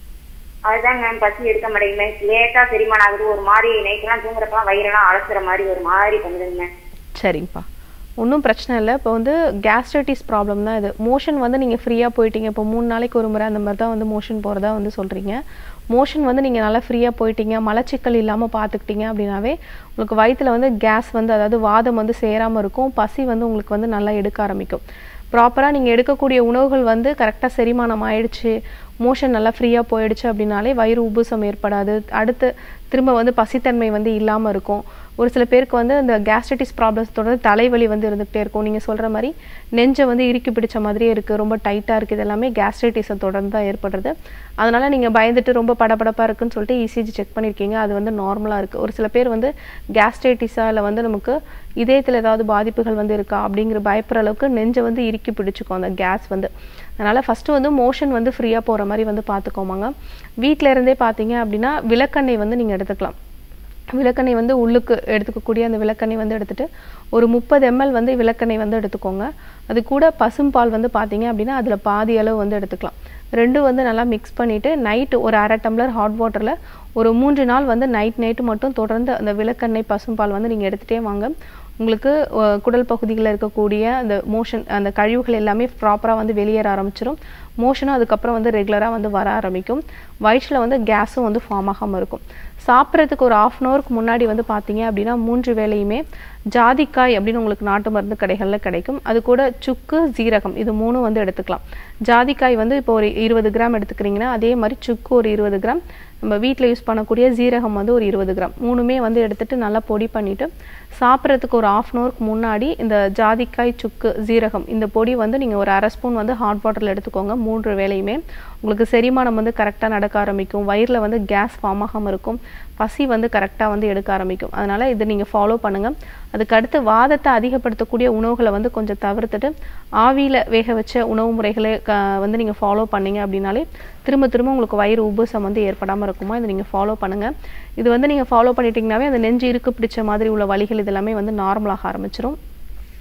அதுதான் மேம் பசி எடுக்க மாட்டேங்குது மேம் லேட்டா செரிமானம் ஆகுது ஒரு மாதிரி நைட்லாம் தூங்குறப்பலாம் வயிறெல்லாம் அலசுற மாதிரி ஒரு மாதிரி பண்ணுதுங்க மேம் சரிங்கப்பா ஒன்றும் பிரச்சனை இல்லை இப்போ வந்து கேஸ்ட்ரைட்டிஸ் ப்ராப்ளம் தான் இது மோஷன் வந்து நீங்கள் ஃப்ரீயாக போயிட்டீங்க இப்போ மூணு நாளைக்கு ஒரு முறை அந்த மாதிரி தான் வந்து மோஷன் போகிறதா வந்து சொல்கிறீங்க மோஷன் வந்து நீங்கள் நல்லா ஃப்ரீயாக போயிட்டீங்க மலச்சிக்கல் இல்லாமல் பார்த்துக்கிட்டீங்க அப்படின்னாவே உங்களுக்கு வயித்துல வந்து கேஸ் வந்து அதாவது வாதம் வந்து சேராமல் இருக்கும் பசி வந்து உங்களுக்கு வந்து நல்லா எடுக்க ஆரம்பிக்கும் ப்ராப்பராக நீங்கள் எடுக்கக்கூடிய உணவுகள் வந்து கரெக்டாக செரிமானம் ஆயிடுச்சு மோஷன் நல்லா ஃப்ரீயாக போயிடுச்சு அப்படின்னாலே வயிறு உபுசம் ஏற்படாது அடுத்து திரும்ப வந்து பசித்தன்மை வந்து இல்லாமல் இருக்கும் ஒரு சில பேருக்கு வந்து இந்த கேஸ்ட்ரைட்டிஸ் ப்ராப்ளம்ஸ் தொடர்ந்து தலைவலி வந்து இருந்துகிட்டே இருக்கும் நீங்கள் சொல்கிற மாதிரி நெஞ்சை வந்து இறுக்கி பிடிச்ச மாதிரியே இருக்குது ரொம்ப டைட்டாக இருக்குது இது எல்லாமே கேஸ்ட்ரைட்டிஸை தொடர்ந்து தான் ஏற்படுறது அதனால் நீங்கள் பயந்துட்டு ரொம்ப படபடப்பாக இருக்குன்னு சொல்லிட்டு இசிஜி செக் பண்ணியிருக்கீங்க அது வந்து நார்மலாக இருக்குது ஒரு சில பேர் வந்து கேஸ்ட்ரைட்டிஸாக இல்லை வந்து நமக்கு இதயத்தில் ஏதாவது பாதிப்புகள் வந்து இருக்கா அப்படிங்கிற பயப்படுற அளவுக்கு நெஞ்சை வந்து இறுக்கி பிடிச்சிக்கும் அந்த கேஸ் வந்து அதனால் ஃபஸ்ட்டு வந்து மோஷன் வந்து ஃப்ரீயாக போகிற மாதிரி வந்து பார்த்துக்கோமாங்க வீட்டில் இருந்தே பார்த்தீங்க அப்படின்னா விளக்கெண்ணெய் வந்து நீங்கள் எடுத்துக்கலாம் விளக்கெண்ணெய் வந்து உள்ளுக்கு எடுத்துக்கக்கூடிய அந்த விளக்கெண்ணெய் வந்து எடுத்துட்டு ஒரு முப்பது எம்எல் வந்து விளக்கெண்ணெய் வந்து எடுத்துக்கோங்க அது கூட பசும்பால் வந்து பார்த்தீங்க அப்படின்னா அதில் பாதி அளவு வந்து எடுத்துக்கலாம் ரெண்டும் வந்து நல்லா மிக்ஸ் பண்ணிவிட்டு நைட்டு ஒரு அரை டம்ளர் ஹாட் வாட்டரில் ஒரு மூன்று நாள் வந்து நைட் நைட்டு மட்டும் தொடர்ந்து அந்த விளக்கெண்ணெய் பசும்பால் வந்து நீங்கள் எடுத்துகிட்டே வாங்க உங்களுக்கு அஹ், குடல் பகுதிகளில் இருக்கக்கூடிய அந்த மோஷன் அந்த கழிவுகள் எல்லாமே ப்ராப்பராக வந்து வெளியேற ஆரம்பிச்சிடும் மோஷனும் அதுக்கப்புறம் வந்து ரெகுலராக வந்து வர ஆரம்பிக்கும் வயிற்றில் வந்து கேஸும் வந்து ஃபார்ம் ஆகாமல் இருக்கும் சாப்பிட்றதுக்கு ஒரு ஆஃப் அன் ஹவருக்கு முன்னாடி வந்து பார்த்தீங்க அப்படின்னா மூன்று வேளையுமே ஜாதிக்காய் அப்படின்னு உங்களுக்கு நாட்டு மருந்து கடைகளில் கிடைக்கும் அது கூட சுக்கு ஜீரகம் இது மூணும் வந்து எடுத்துக்கலாம் ஜாதிக்காய் வந்து இப்போ ஒரு இருபது கிராம் எடுத்துக்கிறீங்கன்னா அதே மாதிரி சுக்கு ஒரு இருபது கிராம் நம்ம வீட்டில் யூஸ் பண்ணக்கூடிய ஜீரகம் வந்து ஒரு இருபது கிராம் மூணுமே வந்து எடுத்துட்டு நல்லா பொடி பண்ணிட்டு சாப்பிட்றதுக்கு ஒரு ஆஃப் அன் ஹவருக்கு முன்னாடி இந்த ஜாதிக்காய் சுக்கு ஜீரகம் இந்த பொடி வந்து நீங்கள் ஒரு அரை ஸ்பூன் வந்து ஹாட் வாட்டரில் எடுத்துக்கோங்க மூன்று வேளையுமே உங்களுக்கு செரிமானம் வந்து கரெக்டாக நடக்க ஆரம்பிக்கும் வயிறில் வந்து கேஸ் ஃபார்ம் ஆகாமல் இருக்கும் பசி வந்து கரெக்டாக வந்து எடுக்க ஆரம்பிக்கும் அதனால் இதை நீங்கள் ஃபாலோ பண்ணுங்கள் அதுக்கு அடுத்து வாதத்தை அதிகப்படுத்தக்கூடிய உணவுகளை வந்து கொஞ்சம் தவிர்த்துட்டு ஆவியில் வேக வச்ச உணவு முறைகளை க- வந்து நீங்கள் ஃபாலோ பண்ணீங்க அப்படின்னாலே திரும்ப திரும்ப உங்களுக்கு வயிறு உபுசம் வந்து ஏற்படாமல் இருக்குமா இதை நீங்கள் ஃபாலோ பண்ணுங்கள் இது வந்து நீங்கள் ஃபாலோ பண்ணிட்டீங்கன்னாவே அந்த நெஞ்சு இருக்கு பிடிச்ச மாதிரி உள்ள வலிகள் இதெல்லாமே வந்து நார்மலாக ஆரம்பிச்சிரும்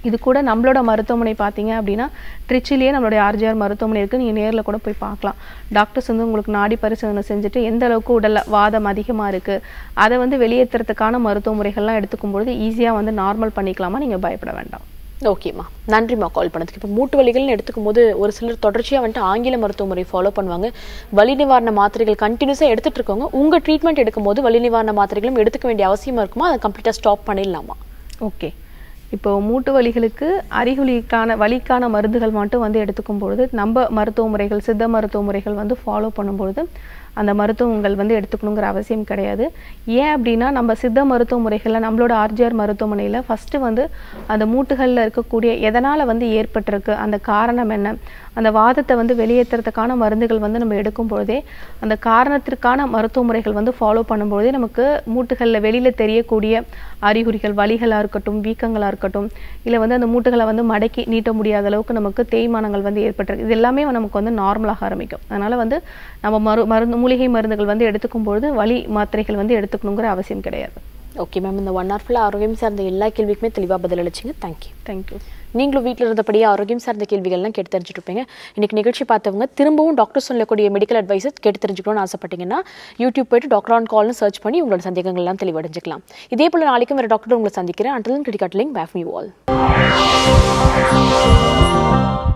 இது கூட நம்மளோட மருத்துவமனை பார்த்தீங்க அப்படின்னா திருச்சிலேயே நம்மளுடைய ஆர்ஜிஆர் மருத்துவமனை இருக்குது நீங்கள் நேரில் கூட போய் பார்க்கலாம் டாக்டர்ஸ் வந்து உங்களுக்கு நாடி பரிசோதனை செஞ்சுட்டு எந்த அளவுக்கு உடல்ல வாதம் அதிகமாக இருக்குது அதை வந்து வெளியேற்றுறதுக்கான மருத்துவ முறைகள்லாம் எடுத்துக்கும் பொழுது ஈஸியாக வந்து நார்மல் பண்ணிக்கலாமா நீங்கள் பயப்பட வேண்டாம் ஓகேம்மா நன்றிம்மா கால் பண்ணதுக்கு இப்போ மூட்டு வலிகள்னு எடுத்துக்கும் போது ஒரு சிலர் தொடர்ச்சியாக வந்துட்டு ஆங்கில மருத்துவ முறை ஃபாலோ பண்ணுவாங்க வலி நிவாரண மாத்திரைகள் கண்டினியூஸாக எடுத்துட்டு இருக்கவங்க உங்கள் ட்ரீட்மெண்ட் எடுக்கும்போது வலி நிவாரண மாத்திரைகளும் எடுத்துக்க வேண்டிய அவசியமா இருக்குமா அதை கம்ப்ளீட்டாக ஸ்டாப் பண்ணிடலாமா ஓகே இப்போ மூட்டு வலிகளுக்கு அறிகுறிக்கான வலிக்கான மருந்துகள் மட்டும் வந்து எடுத்துக்கும் பொழுது நம்ம மருத்துவ முறைகள் சித்த மருத்துவ முறைகள் வந்து ஃபாலோ பண்ணும்பொழுது அந்த மருத்துவங்கள் வந்து எடுத்துக்கணுங்கிற அவசியம் கிடையாது ஏன் அப்படின்னா நம்ம சித்த மருத்துவ முறைகளில் நம்மளோட ஆர்ஜிஆர் மருத்துவமனையில் ஃபஸ்ட்டு வந்து அந்த மூட்டுகளில் இருக்கக்கூடிய எதனால் வந்து ஏற்பட்டிருக்கு அந்த காரணம் என்ன அந்த வாதத்தை வந்து வெளியேற்றுறதுக்கான மருந்துகள் வந்து நம்ம எடுக்கும் பொழுதே அந்த காரணத்திற்கான மருத்துவ முறைகள் வந்து ஃபாலோ பண்ணும்பொழுதே நமக்கு மூட்டுகளில் வெளியில் தெரியக்கூடிய அறிகுறிகள் வலிகளாக இருக்கட்டும் வீக்கங்களாக இருக்கட்டும் இல்லை வந்து அந்த மூட்டுகளை வந்து மடக்கி நீட்ட முடியாத அளவுக்கு நமக்கு தேய்மானங்கள் வந்து ஏற்பட்டிருக்கு இது எல்லாமே நமக்கு வந்து நார்மலாக ஆரம்பிக்கும் அதனால் வந்து நம்ம மரு மருந்து மூலிகை மருந்துகள் வந்து எடுத்துக்கும் பொழுது வலி மாத்திரைகள் வந்து எடுத்துக்கணுங்கிற அவசியம் கிடையாது ஓகே மேம் இந்த ஒன் ஹவர் ஃபுல்லாக ஆரோக்கியம் சார்ந்த எல்லா கேள்விக்குமே தெளிவாக பதில் அளிச்சிங்க தேங்க்யூ தேங்க்யூ நீங்களும் வீட்டில் இருந்தபடியே ஆரோக்கியம் சார்ந்த கேள்விகள்லாம் கேட்டு தெரிஞ்சுட்டு இருப்பீங்க இன்னைக்கு நிகழ்ச்சி பார்த்தவங்க திரும்பவும் டாக்டர் சொல்லக்கூடிய மெடிக்கல் அட்வைஸஸ் கேட்டு தெரிஞ்சுக்கணும்னு ஆசைப்பட்டீங்கன்னா யூடியூப் போயிட்டு டாக்டர் ஆன் கால்னு சர்ச் பண்ணி உங்களோட சந்தேகங்கள்லாம் தெளிவடைஞ்சிக்கலாம் இதே போல் நாளைக்கும் வேறு டாக்டர் உங்களை சந்திக்கிறேன் அண்டல் கிரிக்கெட் லிங்க் பேஃப் யூ ஆல்